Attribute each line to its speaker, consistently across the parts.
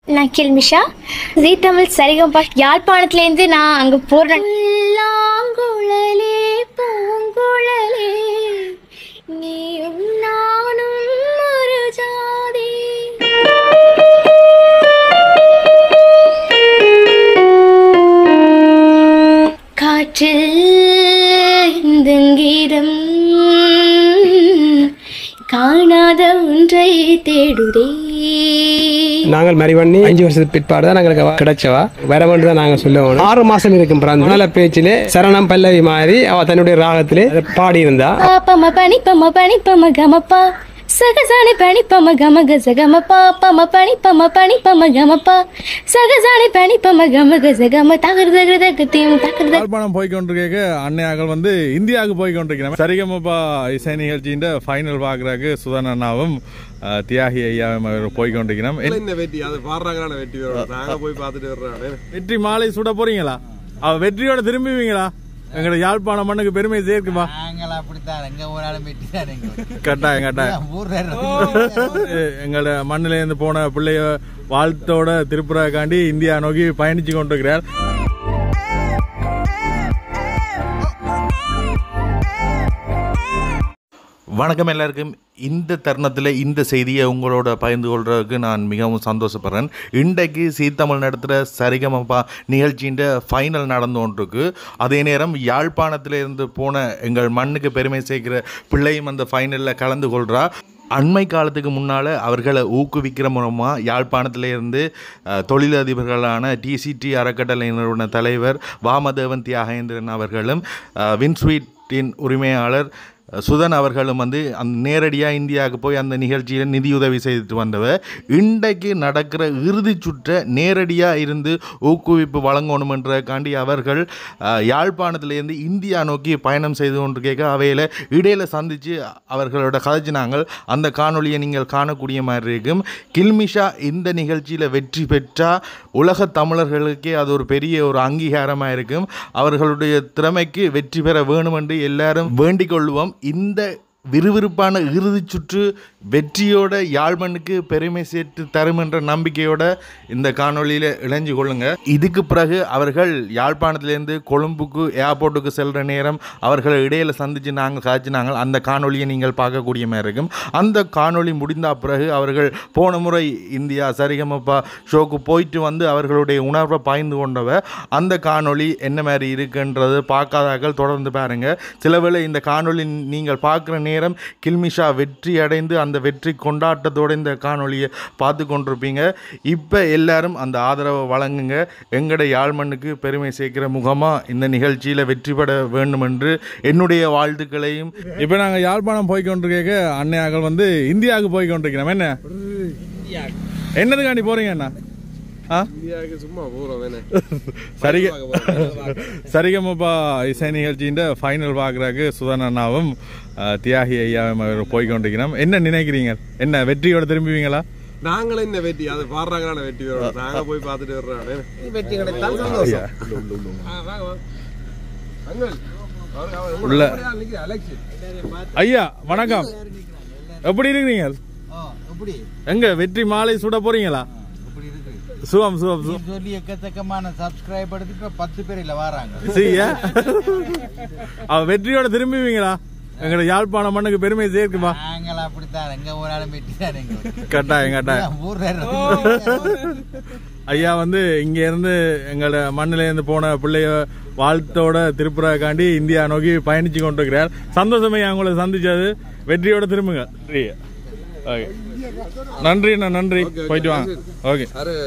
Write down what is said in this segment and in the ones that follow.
Speaker 1: நான் கில்மிஷா ஜீ தமிழ் சரிகம்பா யாழ்ப்பாணத்துலேருந்து நான் அங்கே போகிறேன் குழலே பூங்குழலே நீயும் நானும் ஒரு ஜாதி காற்றில் இந்த கீதம் காணாத ஒன்றை தேடுதே
Speaker 2: நாங்கள் மறி பண்ணி அஞ்சு வருஷத்துக்கு பிற்பாடு தான் எங்களுக்கு அவ கிடைச்சவா வர வேண்டும் தான் நாங்கள் சொல்லுவோம் ஆறு மாசம் இருக்கும் பிறந்த நல்ல பேச்சிலே சரணம் பல்லவி மாதிரி அவ தன்னுடைய ராகத்திலே அதை பாடியிருந்தா
Speaker 1: பம பனி பம பனி பம கமப்பா சகசானி பனி பம கம கச கமப்பா பம பனி பம பனி பம கமப்பா சகசானி பனி பம கம கச கம தகர் தகர் தகத்தியும் தகர் தகர்
Speaker 3: யாழ்ப்பாணம் போய் கொண்டிருக்க அன்னையாக்கள் வந்து இந்தியாவுக்கு போய் கொண்டிருக்கிறோம் சரிகமப்பா இசை நிகழ்ச்சியின் ஃபைனல் பார்க்கறதுக்கு சுதன் அண்ணாவும் அஹ், தியாகி ஐயாவும் அவர் போய் கொண்டிருக்கிறோம்
Speaker 4: இல்ல இந்த வெட்டி அது பாடுறாங்களான வெட்டி வரும் நாங்க போய் பார்த்துட்டு வர்றோம்
Speaker 3: வெற்றி மாலை சுட போறீங்களா அவ வெற்றியோட திரும்புவீங்களா எங்களோட யாழ்ப்பாணம் மண்ணுக்கு பெருமை சேர்க்குமா
Speaker 5: நாங்கள் அப்படித்தான் எங்க ஒரு ஆளும் வெட்டிதான் எங்க
Speaker 3: கட்டாயம் கட்டாயம்
Speaker 5: ஊர்ல
Speaker 3: எங்களோட மண்ணில இருந்து போன பிள்ளைய வாழ்த்தோட திருப்புறாக்காண்டி இந்தியா நோக்கி பயணிச்சு கொண்டிருக்கிறார் வணக்கம் எல்லாருக்கும் இந்த தருணத்தில் இந்த செய்தியை உங்களோட பகிர்ந்து கொள்றதுக்கு நான் மிகவும் சந்தோஷப்படுறேன் இன்றைக்கு சீத்தமிழ் நடத்துகிற சரிகமப்பா நிகழ்ச்சியின் ஃபைனல் நடந்து கொண்டிருக்கு அதே நேரம் யாழ்ப்பாணத்தில் இருந்து போன எங்கள் மண்ணுக்கு பெருமை சேர்க்கிற பிள்ளையும் அந்த ஃபைனலில் கலந்து கொள்கிறா அண்மை காலத்துக்கு முன்னால் அவர்களை ஊக்குவிக்கிற மூலமாக யாழ்ப்பாணத்தில் இருந்து அஹ், தொழிலதிபர்களான டிசிடி அறக்கட்டளை நிறுவன தலைவர் வாமதேவன் தியாகேந்திரன் அவர்களும் அஹ், வின்ஸ்வீட்டின் உரிமையாளர் சுதன் அவர்களும் வந்து அந்த நேரடியாக இந்தியாவுக்கு போய் அந்த நிகழ்ச்சியில் நிதியுதவி செய்துட்டு வந்தவர் இன்றைக்கு நடக்கிற இறுதிச் சுற்றை நேரடியாக இருந்து ஊக்குவிப்பு வழங்கணுமென்றக்காண்டி அவர்கள் அஹ், யாழ்ப்பாணத்திலேருந்து இந்தியா நோக்கி பயணம் செய்து கொண்டு கேட்க அவையில் இடையில சந்தித்து அவர்களோட கதைச்சினாங்கள் அந்த காணொளியை நீங்கள் காணக்கூடிய மாதிரி இருக்கும் கில்மிஷா இந்த நிகழ்ச்சியில் வெற்றி பெற்றால் உலக தமிழர்களுக்கே அது ஒரு பெரிய ஒரு அங்கீகாரமாக இருக்கும் அவர்களுடைய திறமைக்கு வெற்றி பெற வேணும் என்று எல்லாரும் வேண்டிக் கொள்வோம் இந்த விறுவிறுப்பான இறுதிச் சுற்று வெற்றியோட யாழ்மண்ணுக்கு பெருமை சேர்த்து தரும் என்ற நம்பிக்கையோட இந்த காணொளியில் இணைஞ்சு கொள்ளுங்க இதுக்கு பிறகு அவர்கள் யாழ்ப்பாணத்திலேருந்து கொழும்புக்கு ஏர்போர்ட்டுக்கு செல்கிற நேரம் அவர்களை இடையில சந்தித்து நாங்கள் காய்ச்சினாங்க அந்த காணொளியை நீங்கள் பார்க்கக்கூடிய மாதிரி இருக்கும் அந்த காணொளி முடிந்த பிறகு அவர்கள் போன முறை இந்தியா சரிகமப்பா ஷோக்கு போயிட்டு வந்து அவர்களுடைய உணர்வை பாய்ந்து கொண்டவ அந்த காணொளி என்ன மாதிரி இருக்குன்றது பார்க்காதாக்கள் தொடர்ந்து பாருங்க சில வேளை இந்த காணொளி நீங்கள் பார்க்குற நேரம் கில்மிஷா வெற்றி அடைந்து அந்த வெற்றி கொண்டாட்டத்தோட இந்த காணொளியை பார்த்து கொண்டிருப்பீங்க இப்போ எல்லாரும் அந்த ஆதரவை வழங்குங்க எங்கட யாழ்மண்ணுக்கு பெருமை சேர்க்கிற முகமாக இந்த நிகழ்ச்சியில் வெற்றி பெற வேண்டும் என்று என்னுடைய வாழ்த்துக்களையும் இப்போ நாங்கள் யாழ்ப்பாணம் போய் கொண்டிருக்க அன்னையாக்கள் வந்து இந்தியாவுக்கு போய் கொண்டிருக்கிறோம் என்ன என்னதுக்காண்டி போறீங்க அண்ணா ஆ
Speaker 4: இந்தியாவுக்கு சும்மா போறோம் தானே
Speaker 3: சரிக சரிகமப்பா இசை நிகழ்ச்சியின் ஃபைனல் பார்க்குறதுக்கு சுதன் அண்ணாவும் அஹ், தியாகி ஐயாவும் அவர் போய் கொண்டிருக்கிறோம் என்ன நினைக்கிறீங்க என்ன வெற்றியோட திரும்புவீங்களா
Speaker 4: நாங்களும் இந்த வெட்டி அது பாடுறாங்களான வெட்டி வரும் நாங்க போய் பார்த்துட்டு வர்றோம்
Speaker 5: வெட்டி கிடைத்தால் சந்தோஷம்
Speaker 3: உள்ள ஐயா வணக்கம் எப்படி இருக்கிறீங்க
Speaker 5: ஓ எப்படி
Speaker 3: எங்க வெற்றி மாலை சுட போறீங்களா
Speaker 5: எப்படி இருக்கு
Speaker 3: சுகம் சுகம் சுகம்
Speaker 5: சொல்லி எக்கச்சக்கமான சப்ஸ்கிரைப் எடுத்து இப்ப பத்து பேர் இல்ல வராங்க
Speaker 3: சரியா அவ வெற்றியோட திரும்புவீங்களா எங்களோட யாழ்ப்பாணம் மண்ணுக்கு பெருமை சேர்க்குமா
Speaker 5: நாங்கள் அப்படித்தான் எங்க ஒரு ஆளும் வெட்டிதான் எங்க
Speaker 3: கட்டாயம் கட்டாயம்
Speaker 5: ஊர்ல
Speaker 3: ஐயா வந்து இங்க இருந்து எங்களோட மண்ணில இருந்து போன பிள்ளைய வாழ்த்தோட திருப்புறாக்காண்டி இந்தியா நோக்கி பயணிச்சு கொண்டிருக்கிறார் சந்தோஷமே உங்களை சந்திச்சது வெற்றியோட திரும்புங்க நன்றி ஓகே நன்றி அண்ணா நன்றி போயிட்டு வாங்க ஓகே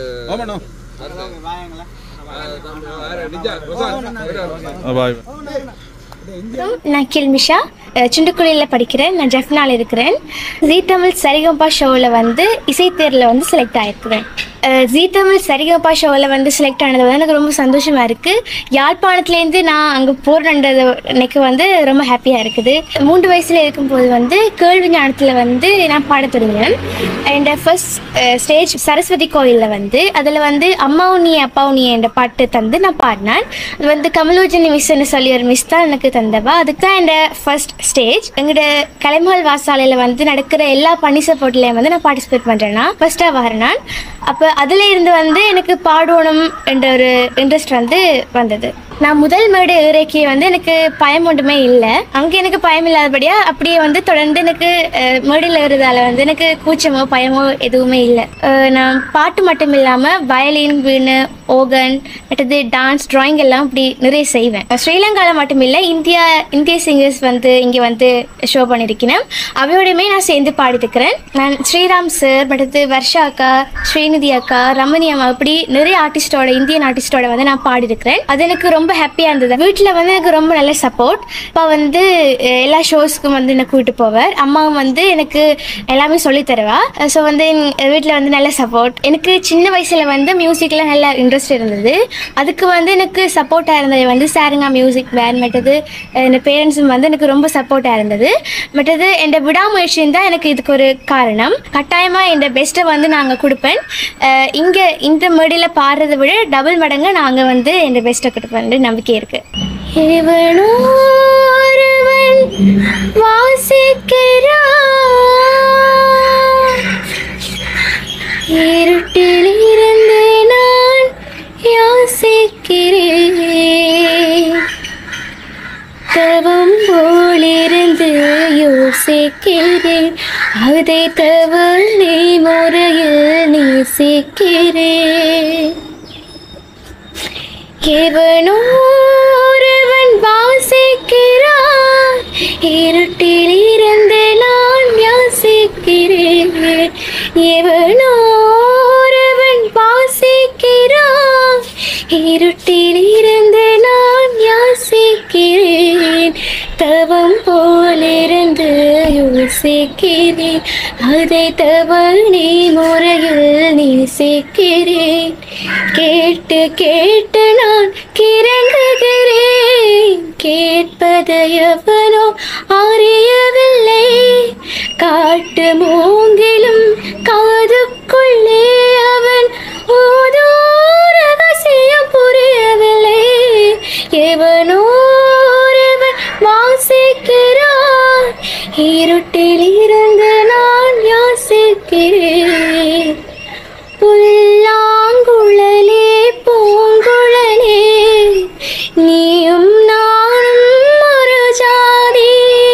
Speaker 3: பாய்
Speaker 1: நான் கில்மிஷா அஹ், சுண்டுக்குழியில் படிக்கிறேன் நான் ஜெஃப்னால இருக்கிறேன் ஜீ தமிழ் சரிகம்பா ஷோவில் வந்து இசைத்தேரில் வந்து செலக்ட் ஆகிருக்கிறேன் அஹ், ஜீ தமிழ் சரிகம்பா ஷோவில் வந்து செலக்ட் ஆனது வந்து எனக்கு ரொம்ப சந்தோஷமாக இருக்குது யாழ்ப்பாணத்துலேருந்து நான் அங்கே போகிறன்றது எனக்கு வந்து ரொம்ப ஹாப்பியாக இருக்குது மூன்று வயசில் இருக்கும்போது வந்து கேள்வி ஞானத்தில் வந்து நான் பாடத் தொடங்கினேன் அண்ட் ஃபர்ஸ்ட் ஸ்டேஜ் சரஸ்வதி கோயிலில் வந்து அதில் வந்து அம்மாவும் நீ அப்பாவும் நீ என்ற பாட்டு தந்து நான் பாடினேன் அது வந்து கமலோஜனி மிஸ்ன்னு சொல்லி ஒரு மிஸ் தான் எனக்கு தந்தவா அதுக்கு தான் என் ஃபர்ஸ்ட் ஸ்டேஜ் எங்களோட கலைமகள் வாசாலையில் வந்து நடக்கிற எல்லா பன்னி சப்போர்ட்லேயும் வந்து நான் பார்ட்டிசிபேட் பண்ணுறேன்னா ஃபர்ஸ்ட்டாக வரேன் நான் அப்போ அதில் இருந்து வந்து எனக்கு பாடணும் என்ற ஒரு இன்ட்ரெஸ்ட் வந்து வந்தது நான் முதல் மேடை ஏறைக்கு வந்து எனக்கு பயம் ஒன்றுமே இல்லை அங்கே எனக்கு பயம் இல்லாதபடியாக அப்படியே வந்து தொடர்ந்து எனக்கு அஹ், மேடையில் ஏறுறதால வந்து எனக்கு கூச்சமோ பயமோ எதுவுமே இல்லை அஹ், நான் பாட்டு மட்டும் இல்லாமல் வயலின் வீணு ஓகன் மற்றது டான்ஸ் டிராயிங் எல்லாம் இப்படி நிறைய செய்வேன் ஸ்ரீலங்காவில் மட்டும் இல்லை இந்தியா இந்திய சிங்கர்ஸ் வந்து இங்கே வந்து ஷோ பண்ணியிருக்கிறேன் அவையோடையுமே நான் சேர்ந்து பாடிருக்கிறேன் நான் ஸ்ரீராம் சார் மற்றது வர்ஷா அக்கா ஸ்ரீநிதி அக்கா ரமணி அம்மா இப்படி நிறைய ஆர்டிஸ்டோட இந்தியன் ஆர்டிஸ்டோட வந்து நான் பாடிருக்கிறேன் அது எனக்கு ரொம்ப ஹாப்பியாக இருந்தது வீட்டில் வந்து எனக்கு ரொம்ப நல்ல சப்போர்ட் அப்பா வந்து அஹ், எல்லா ஷோஸ்க்கும் வந்து என்னை கூப்பிட்டு போவார் அம்மாவும் வந்து எனக்கு எல்லாமே சொல்லித் தருவா ஸோ வந்து வீட்டில் வந்து நல்ல சப்போர்ட் எனக்கு சின்ன வயசில் வந்து மியூசிக்கில் நல்ல இன்ட்ரெஸ்ட் இருந்தது அதுக்கு வந்து எனக்கு சப்போர்ட்டாக இருந்தது வந்து சாருங்கா மியூசிக் பேண்ட் மற்றது என் பேரண்ட்ஸும் வந்து எனக்கு ரொம்ப சப்போர்ட்டாக இருந்தது மற்றது என் விடாமுயற்சியும் தான் எனக்கு இதுக்கு ஒரு காரணம் கட்டாயமாக என் பெஸ்ட்டை வந்து நாங்கள் கொடுப்பேன் இங்கே இந்த மேடையில் பாடுறதை விட டபுள் மடங்கு நாங்கள் வந்து என் பெஸ்ட்டை கொடுப்பேன் நம்பிக்கை இருக்கு எவனோ ஒருவன் வாசிக்கிறான் இருட்டில் இருந்து நான் யாசிக்கிறேன் தவம் போலிருந்து யோசிக்கிறேன் அதை தவளை முறையில் நேசிக்கிறேன் எவனோ ஒருவன் வாசிக்கிறான் இருட்டில் இருந்து நான் யாசிக்கிறேன் எவனோ ஒருவன் வாசிக்கிறான் இருட்டில் இருந்து நான் யாசிக்கிறேன் தவம் போலிருந்து யோசிக்கிறேன் அதை தவணை முறையில் நேசிக்கிறேன் கேட்டு கேட்டு நான் கிறங்குகிறேன் கேட்பது எவனோ அறியவில்லை காட்டு மூங்கிலும் காதுக்குள்ளே அவன் ஓதோ ரகசியம் புரியவில்லை எவனோ ஒருவன் வாசிக்கிறான் இருட்டில் இருந்து நான் யாசிக்கிறேன் புல்லாங்குழலே பூங்குழலே நீயும் நானும் ஒரு ஜாதி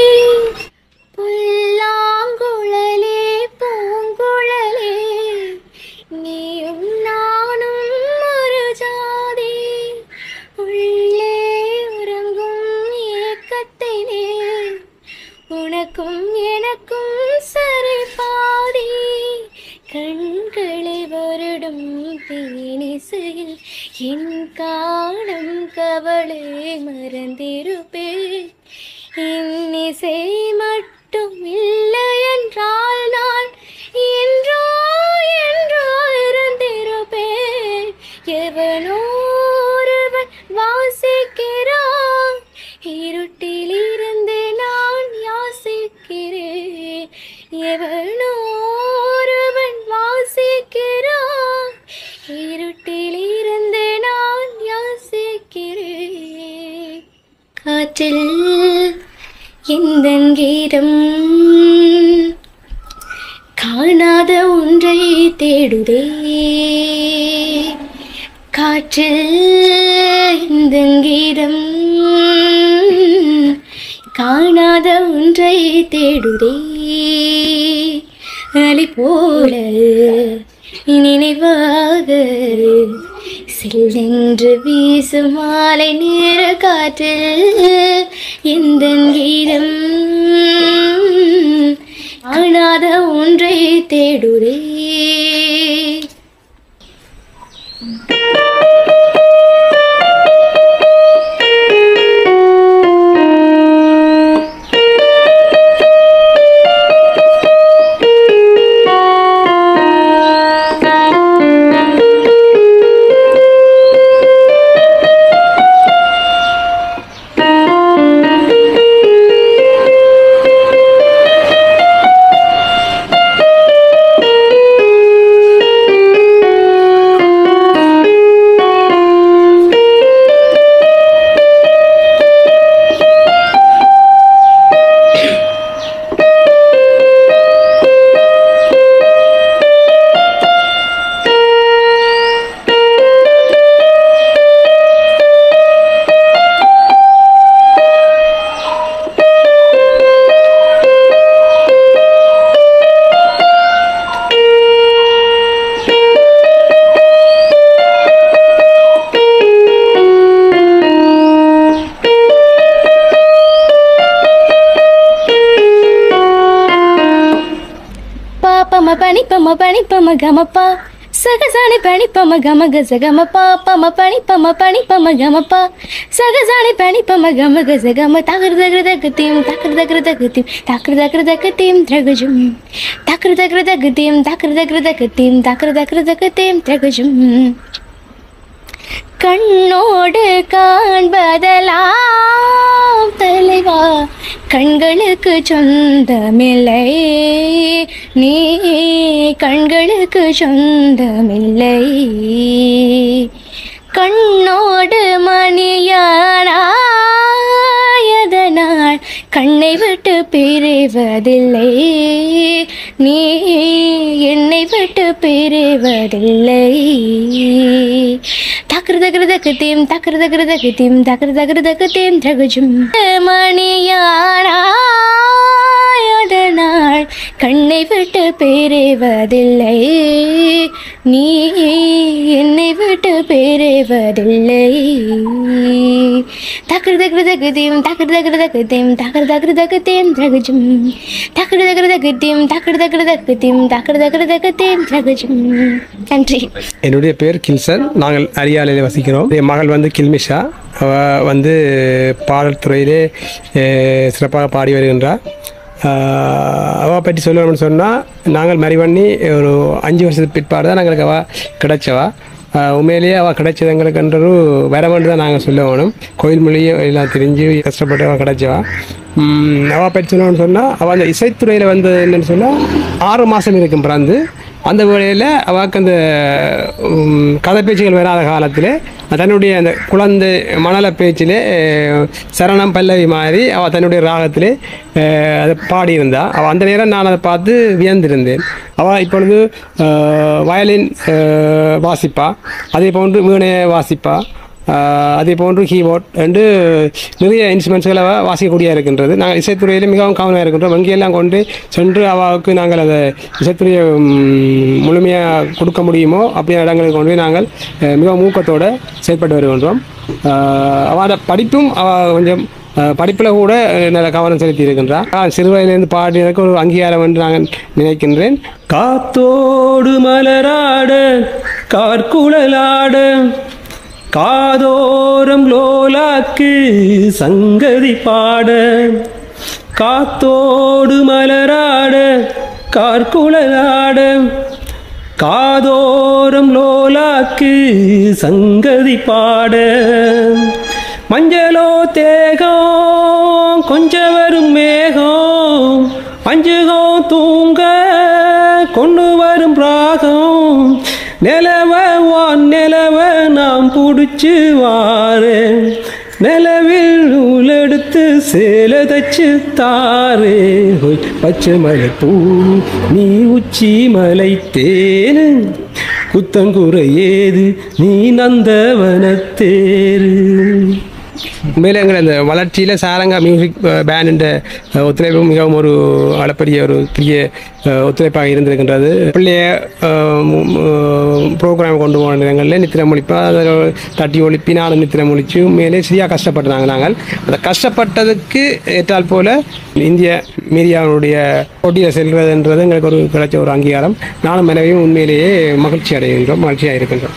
Speaker 1: புல்லாங்குழலே பூங்குழலே நீயும் நானும் ஒரு ஜாதி உள்ளே உறங்கும் ஏக்கத்திலே உனக்கும் எனக்கும் சரி பாதி கண்களை வருடும் தேனிசையில் என் காணும் கவலை மறந்திருப்பேன் இன்னிசை மட்டும் இல்லை என்றால் நான் என்றோ என்றோ இருந்திருப்பேன் எவனோ ஒருவன் வாசிக்கிறான் இருட்டில் இருந்து நான் யாசிக்கிறேன் எவனோ ஒருவன் வாசிக்கிறான் இருட்டில் இருந்து நான் யாசிக்கிறேன் காற்றில் எந்த கீதம் காணாத ஒன்றை தேடுதே காற்றில் எந்த கீதம் காணாத ஒன்றை தேடுதே அலை போல நினைவாக செல்லென்று வீசும் மாலை நேர காற்றில் எந்த கீதம் காணாத ஒன்றை தேடுதே பனி பம கமப்பா சகசானி பனி பம கம கச கமப்பா பம பனி பம பனி பம கமப்பா சகசானி பனி பம கம கச கம தகர் தகர தகத்தீம் தகர் தகர தகத்தீம் தகர் தகர தகத்தீம் திரகஜும் தகர் தகர தகத்தீம் தகர் தகர தகத்தீம் தகர் தகர தகத்தீம் திரகஜும் கண்ணோடு காண்பதெல்லாம் தலைவா கண்களுக்கு சொந்தமில்லை நீ கண்களுக்கு சொந்தமில்லை கண்ணோடு மணியானாயதனால் கண்ணை விட்டு பிரிவதில்லை நீ என்னை விட்டு பிரிவதில்லை தக்கர தக்கர தக்கத்தீம் தக்கர தக்கர தக்கத்தீம் தக்கர தக்கர தக்கத்தீம் தகஜும் மணியானாயதனால் கண்ணை விட்டு பிரிவதில்லை நீ என்னை விட்டு பிரிவதில்லை தக்கர தக்கர தக்கத்தீம் தக்கர தக்கர தக்கத்தீம் தக்கர தக்கர தக்கத்தீம் தகஜும் தக்கர தக்கர தக்கத்தீம் தக்கர தக்கர தக்கத்தீம் தக்கர தக்கர தக்கத்தீம் தகஜும் நன்றி
Speaker 2: என்னுடைய பேர் கில்சன் நாங்கள் அரியாலையில் வசிக்கிறோம் என் மகள் வந்து கில்மிஷா அவ வந்து பாடல் துறையிலே அஹ், சிறப்பாக பாடி வருகின்றார் அஹ், அவ பற்றி சொல்லணும்னு சொன்னால் நாங்கள் மறி பண்ணி ஒரு அஞ்சு வருஷத்துக்கு பிற்பாடு தான் எங்களுக்கு அவள் கிடைச்சவா அஹ், உண்மையிலேயே அவள் கிடைச்சது எங்களுக்குன்ற ஒரு வரமென்று தான் நாங்கள் சொல்ல வேணும் கோயில் மொழியும் எல்லாம் தெரிஞ்சு கஷ்டப்பட்டு அவள் கிடைச்சவா உம், அவ பற்றி சொல்லணும்னு சொன்னால் அவள் அந்த இசைத்துறையில் வந்து என்னன்னு சொன்னால் ஆறு மாதம் இருக்கும் பிறந்து அந்த வேளையில் அவருக்கு அந்த உம், கதை பேச்சுகள் வராத காலத்தில் தன்னுடைய அந்த குழந்தை மணல பேச்சிலே அஹ், சரணம் பல்லவி மாதிரி அவள் தன்னுடைய ராகத்திலே அஹ், அதை பாடியிருந்தா அவள் அந்த நேரம் நான் அதை பார்த்து வியந்திருந்தேன் அவள் இப்பொழுது அஹ், வயலின் அஹ், வாசிப்பா அதே போன்று வீணையை வாசிப்பா ஆஹ் அதே போன்று கீபோர்ட் என்று நிறைய இன்ஸ்ட்ருமெண்ட்ஸ்களை வாசிக்கக்கூடிய இருக்கின்றது நாங்கள் இசைத்துறையில் மிகவும் கவனமாக இருக்கின்றோம் வங்கியெல்லாம் கொண்டு சென்று அவளுக்கு நாங்கள் அதை இசைத்துறையை முழுமையாக கொடுக்க முடியுமோ அப்படியான இடங்களுக்கு கொண்டு போய் நாங்கள் அஹ், மிகவும் ஊக்கத்தோடு செயல்பட்டு வருகின்றோம் ஆஹ் அவளோட படிப்பும் அவள் கொஞ்சம் படிப்பில் கூட அஹ், நல்ல கவனம் செலுத்தி இருக்கின்றார் நான் சிறு வயதிலிருந்து பாடினதுக்கு ஒரு அங்கீகாரம் என்று நான் நினைக்கின்றேன் காத்தோடு மலராட கார்குழலாட காதோரம் லோலாக்கு சங்கதி பாட காத்தோடு மலராட கார்குழலாட காதோரம் லோலாக்கு சங்கதி பாட மஞ்சளோ தேகம் கொஞ்சம் வரும் மேகம் அஞ்சுகம் தூங்க கொண்டு வரும் ராகம் நிலவ வான் நிலவ நாம் புடிச்சு வாரேன் நிலவில் நூலெடுத்து சேலை தச்சு தாரே ஹோய் பச்சை மலை பூ நீ உச்சி மலை தேனு குத்தங்குறை ஏது நீ நந்தவனத்தேரு உண்மையிலே எங்களை அந்த வளர்ச்சியில் சாரங்கா மியூசிக் பேண்ட் ஒத்துழைப்பு மிகவும் ஒரு அளப்பரிய ஒரு பெரிய அஹ், ஒத்துழைப்பாக இருந்திருக்கின்றது பிள்ளைய ப்ரோக்ராம் கொண்டு போன இடங்களில் நித்திரை முழிப்பா அதில் தட்டி ஒழிப்பி நானும் நித்திரை முழிச்சு உண்மையிலே சரியாக கஷ்டப்பட்டாங்க நாங்கள் அந்த கஷ்டப்பட்டதுக்கு ஏற்றால் போல இந்திய மீடியாவுடைய போட்டியில் செல்வதுன்றது எங்களுக்கு ஒரு கிடைச்ச ஒரு அங்கீகாரம் நானும் மனைவியும் உண்மையிலேயே மகிழ்ச்சி அடைகின்றோம் மகிழ்ச்சியாக இருக்கின்றோம்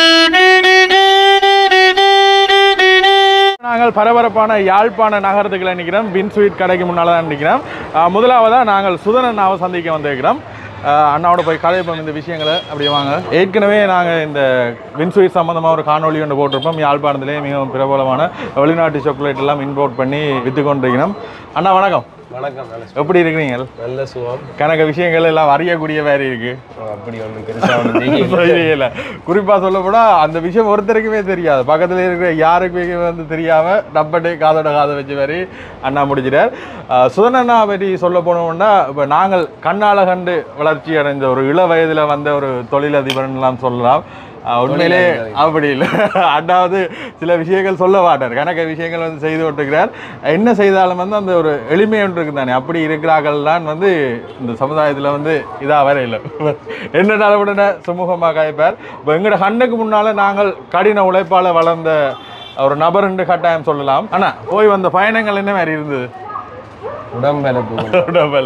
Speaker 3: நாங்கள் பரபரப்பான யாழ்ப்பாண நகரத்துக்குள்ள நிற்கிறோம் பின் ஸ்வீட் கடைக்கு முன்னால் தான் நிற்கிறோம் அஹ் முதலாவதாக நாங்கள் சுதன் அண்ணாவை சந்திக்க வந்திருக்கிறோம் அஹ் அண்ணாவோட போய் கதைப்போம் இந்த விஷயங்களை அப்படியே வாங்க ஏற்கனவே நாங்கள் இந்த வின் ஸ்வீட் சம்மந்தமாக ஒரு காணொளி ஒன்று போட்டிருப்போம் யாழ்ப்பாணத்திலே மிகவும் பிரபலமான வெளிநாட்டு சாக்லேட் எல்லாம் இம்போர்ட் பண்ணி விற்று கொண்டிருக்கிறோம் அண்ணா வணக்கம்
Speaker 4: வணக்கம் நல்ல
Speaker 3: எப்படி இருக்கிறீங்க
Speaker 4: நல்ல சுகம்
Speaker 3: கணக்க விஷயங்கள் எல்லாம் அறியக்கூடிய வேறு இருக்கு
Speaker 4: அப்படி ஒன்றும் பெருசாக ஒன்றும்
Speaker 3: தெரியல குறிப்பா சொல்ல போனா அந்த விஷயம் ஒருத்தருக்குமே தெரியாது பக்கத்துல இருக்கிற யாருக்குமே வந்து தெரியாம டப்பட்டு காதோட காதை வச்சு வரி அண்ணா முடிச்சிட்டார் அஹ் சுதன் அண்ணா பற்றி சொல்ல போனோம்னா இப்போ நாங்கள் கண்ணால கண்டு வளர்ச்சி அடைந்த ஒரு இள வயதுல வந்த ஒரு தொழிலதிபர்லாம் சொல்லலாம் அஹ் உண்மையிலே அப்படி இல்லை அண்ணாவது சில விஷயங்கள் சொல்ல மாட்டார் கணக்க விஷயங்கள் வந்து செய்து கொண்டிருக்கிறார் என்ன செய்தாலும் வந்து அந்த ஒரு எளிமை ஒன்று இருக்கு தானே அப்படி இருக்கிறார்கள்லாம் வந்து இந்த சமுதாயத்தில் வந்து இதாக வர இல்லை என்ன நலவுடனே சுமூகமாக காய்ப்பார் இப்போ எங்களோட கண்ணுக்கு முன்னால் நாங்கள் கடின உழைப்பால் வளர்ந்த ஒரு நபர் என்று கட்டாயம் சொல்லலாம் ஆனால் போய் வந்த பயணங்கள் என்ன மாதிரி இருந்தது
Speaker 4: உடம்பெலப்பு
Speaker 3: உடம்பெலும்பு.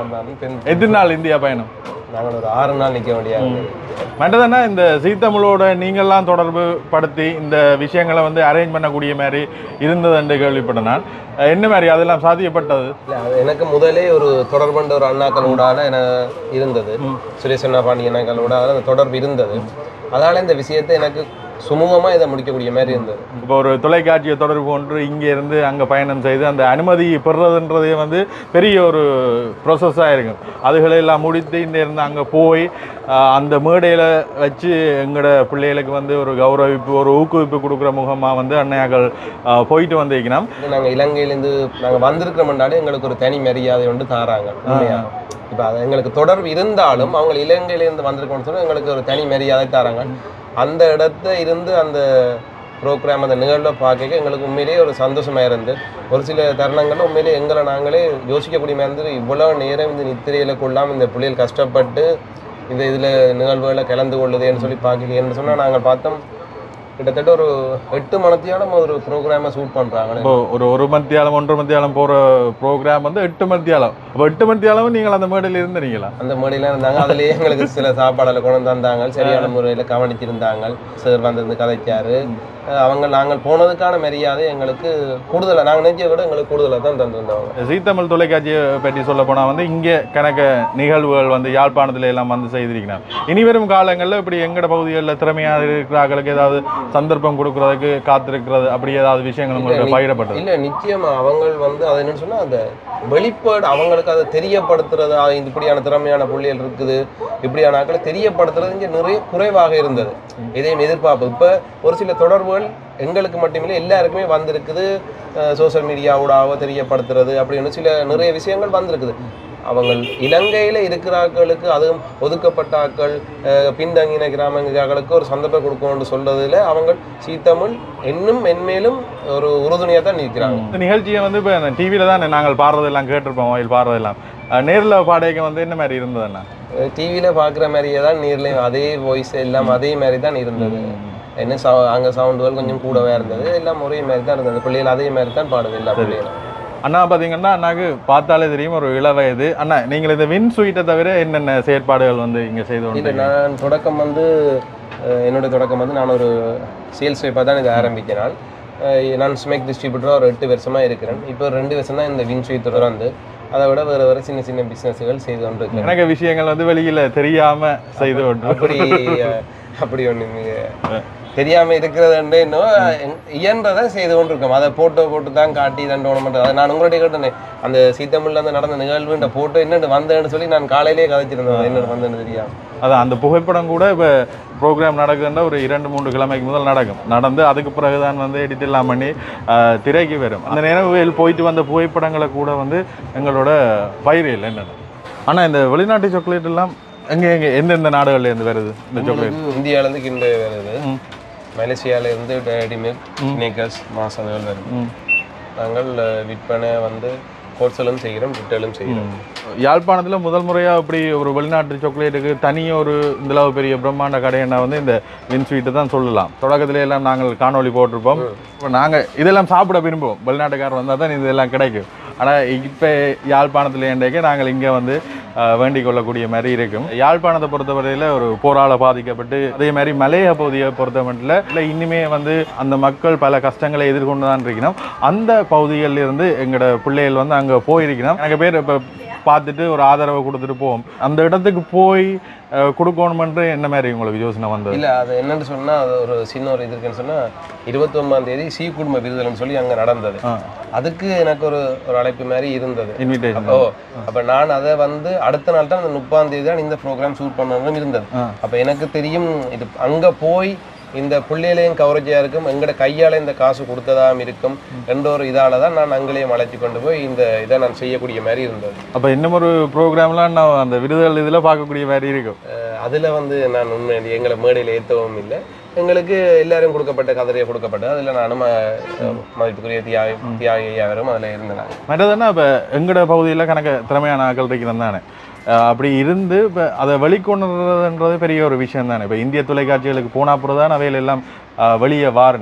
Speaker 6: போகலாம் தான் பின்
Speaker 3: எத்தனை நாள் இந்தியா பயணம்
Speaker 6: நாங்கள் ஒரு ஆறு நாள் நிற்க வேண்டியதாக இருந்தது
Speaker 3: மற்றதுன்னா இந்த சீத்தமிழோட நீங்கள்லாம் தொடர்பு படுத்தி இந்த விஷயங்களை வந்து அரேஞ்ச் பண்ணக்கூடிய மாதிரி இருந்தது என்று கேள்விப்பட்டேன் நான் அஹ் என்ன மாதிரி அதெல்லாம் சாத்தியப்பட்டது
Speaker 6: இல்லை அது எனக்கு முதலே ஒரு தொடர்புண்ட ஒரு அண்ணாக்களோடால என இருந்தது சுரேஷ் அண்ணா பாண்டி அண்ணாக்களோட அந்த தொடர்பு இருந்தது அதனால இந்த விஷயத்தை எனக்கு சுமூகமாக இதை முடிக்கக்கூடிய மாதிரி இருந்தது
Speaker 3: இப்போ ஒரு தொலைக்காட்சியை தொடர்பு கொண்டு இங்கே இருந்து அங்கே பயணம் செய்து அந்த அனுமதி பெறுறதுன்றதே வந்து பெரிய ஒரு ப்ரொசஸாக இருக்கும் அதுகளை எல்லாம் முடித்து இந்த இருந்து அங்கே போய் ஆஹ், அந்த மேடையில் வச்சு எங்களோட பிள்ளைகளுக்கு வந்து ஒரு கௌரவிப்பு ஒரு ஊக்குவிப்பு கொடுக்குற முகமாக வந்து அன்னையாக்கள் ஆஹ், போயிட்டு வந்திருக்கணும்
Speaker 6: நாங்கள் இலங்கையிலேருந்து நாங்கள் வந்திருக்கிறோம்னாலே எங்களுக்கு ஒரு தனி மரியாதை ஒன்று தாராங்க உண்மையா இப்போ அது எங்களுக்கு தொடர்பு இருந்தாலும் அவங்க இலங்கையிலேருந்து வந்திருக்கோம்னு சொன்னா எங்களுக்கு ஒரு தனி மரியாதை தாராங்க அந்த இடத்த இருந்து அந்த ப்ரோக்ராம் அந்த நிகழ்வை பார்க்க எங்களுக்கு உண்மையிலேயே ஒரு சந்தோஷமாக இருந்து ஒரு சில தருணங்கள்ல உண்மையிலேயே எங்களை நாங்களே யோசிக்கக்கூடிய மாதிரி இருந்து இவ்வளோ நேரம் இந்த நித்திரையில் கொள்ளாமல் இந்த பிள்ளைகள் கஷ்டப்பட்டு இந்த இதில் நிகழ்வுகளை கலந்து கொள்ளுதேன்னு சொல்லி பார்க்கலையேன்னு சொன்னால் நாங்கள் பார்த்தோம் கிட்டத்தட்ட ஒரு எட்டு மணத்தியாலும் ஒரு ப்ரோக்ராமை ஷூட் பண்ணுறாங்களே
Speaker 3: இப்போ ஒரு ஒரு மத்தியாலம் ஒன்றரை மத்தியாலம் போகிற ப்ரோக்ராம் வந்து எட்டு மத்தியாலம் அப்போ எட்டு மத்தியாலம் நீங்கள் அந்த மேடையில் இருந்தீங்களா
Speaker 6: அந்த மேடையில இருந்தாங்க அதுலயே எங்களுக்கு சில சாப்பாடுல கொண்டு வந்து தந்தாங்க சரியான முறையில கவனிச்சிருந்தாங்க சார் வந்திருந்து கதைச்சாரு அஹ் அவங்க நாங்கள் போனதுக்கான மரியாதை எங்களுக்கு கூடுதலா நாங்க நினைச்சதை விட எங்களுக்கு கூடுதலா தான் தந்திருந்தவங்க
Speaker 3: சீத்தமிழ் தொலைக்காட்சியை பற்றி சொல்ல போனால் வந்து இங்கே கணக்க நிகழ்வுகள் வந்து யாழ்ப்பாணத்தில் எல்லாம் வந்து செய்திருக்கிறாங்க இனி வரும் காலங்களில் இப்படி எங்கட பகுதிகளில் திறமையாக இருக்கிறார்களுக்கு ஏதாவது சந்தர்ப்பம் கொடுக்கறதுக்கு காத்திருக்கிறது அப்படி ஏதாவது விஷயங்கள் உங்களுக்கு பகிரப்பட்டது
Speaker 6: இல்ல நிச்சயமா அவங்க வந்து அது என்னன்னு சொன்னா அந்த வெளிப்பாடு அவங்களுக்கு அதை தெரியப்படுத்துறது ஆ, இந்த இப்படியான திறமையான புள்ளிகள் இருக்குது இப்படியான ஆட்களை தெரியப்படுத்துறது இங்க நிறைய குறைவாக இருந்தது இதையும் எதிர்பார்ப்பு இப்ப ஒரு சில தொடர்புகள் எங்களுக்கு மட்டுமில்லை எல்லாருக்குமே வந்திருக்குது சோஷியல் மீடியாவோடாவோ தெரியப்படுத்துறது அப்படின்னு சில நிறைய விஷயங்கள் வந்திருக்குது அவங்க இலங்கையில இருக்கிற ஆட்களுக்கு அதுவும் ஒதுக்கப்பட்ட ஆட்கள் அஹ், பின்தங்கின கிராமங்களுக்கு ஒரு சந்தர்ப்பம் கொடுக்கணும்னு சொல்றதுல அவங்க சீத்தமிழ் இன்னும் மென்மேலும் ஒரு உறுதுணையா தான் நிற்கிறாங்க
Speaker 3: இந்த நிகழ்ச்சியை வந்து இப்போ டிவியில் தான் நாங்கள் பாடுறதெல்லாம் கேட்டிருப்போம் வாயில் பாடுறதெல்லாம் நேரில் பாடைக்கு வந்து என்ன மாதிரி இருந்ததுண்ணா
Speaker 6: டிவியில பாக்குற மாதிரியே தான் நேர்லயும் அதே வாய்ஸ் எல்லாம் அதே மாதிரி தான் இருந்தது என்ன சவு அங்க சவுண்டுகள் கொஞ்சம் கூடவே இருந்தது எல்லாம் ஒரே மாதிரி தான் இருந்தது பிள்ளைகள் அதே மாதிரி தான் பாடுது எல்லா பிள்ளைகளும்
Speaker 3: அண்ணா பார்த்தீங்கன்னா அண்ணாக்கு பார்த்தாலே தெரியும் ஒரு இள வயது அண்ணா நீங்கள் இந்த வின் ஸ்வீட்டை தவிர என்னென்ன செயற்பாடுகள் வந்து இங்கே செய்து
Speaker 6: இல்லை
Speaker 3: கொண்டு
Speaker 6: நான் தொடக்கம் வந்து அஹ், என்னுடைய தொடக்கம் வந்து நான் ஒரு சேல்ஸ் வைப்பாக தான் இதை ஆரம்பிக்கிறேன் அஹ், நான் ஸ்மெக் டிஸ்ட்ரிபியூட்டராக ஒரு எட்டு வருஷமாக இருக்கிறேன் இப்போ ஒரு ரெண்டு வருஷம் தான் இந்த வின்ஸ்வீ தொடர்ந்து அதை விட வேறு வேறு சின்ன சின்ன பிஸ்னஸ்கள் செய்து கொண்டு இருக்கிறேன்
Speaker 3: எனக்கு விஷயங்கள் வந்து வெளியில் தெரியாம செய்து கொண்டு
Speaker 6: அப்படி அஹ், அப்படி ஒன்று தெரியாம இருக்கிறது இன்னும் இயன்றதை செய்து கொண்டு இருக்கோம் அதை போட்டோ போட்டு தான் காட்டி தண்டோணம் பண்ணுறது அதை நான் உங்களுடைய கேட்டேன் அந்த சீத்தமிழ்ல அந்த நடந்த நிகழ்வுன்ற போட்டோ என்னென்னு வந்தேன்னு சொல்லி நான் காலையிலேயே கதைச்சிருந்தேன் என்னென்னு வந்தேன்னு தெரியாம
Speaker 3: அதான் அந்த புகைப்படம் கூட இப்போ ப்ரோக்ராம் நடக்குதுன்னா ஒரு இரண்டு மூன்று கிழமைக்கு முதல் நடக்கும் நடந்து அதுக்கு பிறகுதான் வந்து எடிட் எல்லாம் பண்ணி ஆஹ், திரைக்கு வரும் அந்த நினைவுகள் போயிட்டு வந்த புகைப்படங்களை கூட வந்து எங்களோட பயிரில் என்னென்ன ஆனால் இந்த வெளிநாட்டு சாக்லேட் எல்லாம் எங்கே எங்கே எந்தெந்த நாடுகள்ல இருந்து வருது இந்த சாக்லேட்
Speaker 6: இந்தியால இருந்து கிண்டு வருது மலேசியால இருந்து டேடி மில்க் ஸ்னேக்கர்ஸ் மாசங்கள் வருது நாங்கள் அஹ், விற்பனை வந்து ஹோல்சேலும் செய்கிறோம் ரிட்டேலும் செய்கிறோம்
Speaker 3: யாழ்ப்பாணத்தில் முதல் முறையாக இப்படி ஒரு வெளிநாட்டு சாக்லேட்டுக்கு தனியாக ஒரு இந்த அளவு பெரிய பிரம்மாண்ட கடைன்னா வந்து இந்த வின் ஸ்வீட்டு தான் சொல்லலாம் தொடக்கத்துல எல்லாம் நாங்கள் காணொளி போட்டிருப்போம் இப்போ நாங்கள் இதெல்லாம் சாப்பிட விரும்புவோம் வெளிநாட்டுக்காரர் வந்தால் தான் இதெல்லாம் கிடைக்கும் ஆனால் இப்போ யாழ்ப்பாணத்தில் ஏண்டைக்கு நாங்கள் இங்கே வந்து அஹ், வேண்டிக் கொள்ளக்கூடிய மாதிரி இருக்கும் யாழ்ப்பாணத்தை பொறுத்தவரையில் ஒரு போரால பாதிக்கப்பட்டு அதே மாதிரி மலைய பகுதியை பொறுத்த மட்டும் இல்லை இன்னுமே வந்து அந்த மக்கள் பல கஷ்டங்களை எதிர்கொண்டு தான் இருக்கணும் அந்த பகுதிகளில் இருந்து எங்களோட பிள்ளைகள் வந்து அங்கே போயிருக்கணும் எனக்கு பேர் இப்போ பார்த்துட்டு ஒரு ஆதரவை கொடுத்துட்டு போவோம் அந்த இடத்துக்கு போய் அஹ், கொடுக்கணுமென்று என்ன மாதிரி உங்களுக்கு யோசனை வந்தது
Speaker 6: இல்ல அது என்னன்னு சொன்னா அது ஒரு சின்ன ஒரு இது இருக்குன்னு சொன்னா இருபத்தி ஒன்பதாம் தேதி சி குடும்ப விருதுகள்னு சொல்லி அங்க நடந்தது
Speaker 3: ஆ.
Speaker 6: அதுக்கு எனக்கு ஒரு ஒரு அழைப்பு மாதிரி இருந்தது
Speaker 3: இன்விடேஷன்
Speaker 6: ஓ அப்ப நான் அதை வந்து அடுத்த நாள் தான் அந்த முப்பாம் தேதி தான் இந்த ப்ரோக்ராம் ஷூட் பண்ணணும் இருந்தது
Speaker 3: ஆ.
Speaker 6: அப்ப எனக்கு தெரியும் இது அங்க போய் இந்த பிள்ளைகளையும் கவரேஜா இருக்கும் எங்கட கையால இந்த காசு கொடுத்ததாம் இருக்கும் என்ற ஒரு இதால தான் நான் அங்கேயும் அழைச்சி கொண்டு போய் இந்த இதை நான் செய்யக்கூடிய மாதிரி இருந்தது
Speaker 3: அப்போ இன்னும் ஒரு ப்ரோக்ராம்லாம் நான் அந்த விருதுகள் இதில் பார்க்கக்கூடிய மாதிரி இருக்கும்
Speaker 6: அஹ் அதுல வந்து நான் உண்மை எங்களை மேடையில் ஏற்றவும் இல்லை எங்களுக்கு எல்லாரும் கொடுக்கப்பட்ட கதிரையை கொடுக்கப்பட்டது அதில் நானும் அஹ், மதிப்புக்குரிய தியாகி தியாகி ஐயாவரும் அதில் இருந்தேன்
Speaker 3: மற்றதுன்னா இப்போ எங்களோட பகுதியில் கணக்கு திறமையான ஆட்கள் இருக்கிறது தானே அஹ் அப்படி இருந்து இப்போ அதை வெளிக்கொண்டுறதுன்றது பெரிய ஒரு விஷயம் தானே இப்போ இந்திய தொலைக்காட்சிகளுக்கு போனா அப்புறம் தான் அவையில் எல்லாம் அஹ், வெளியே வாரணும்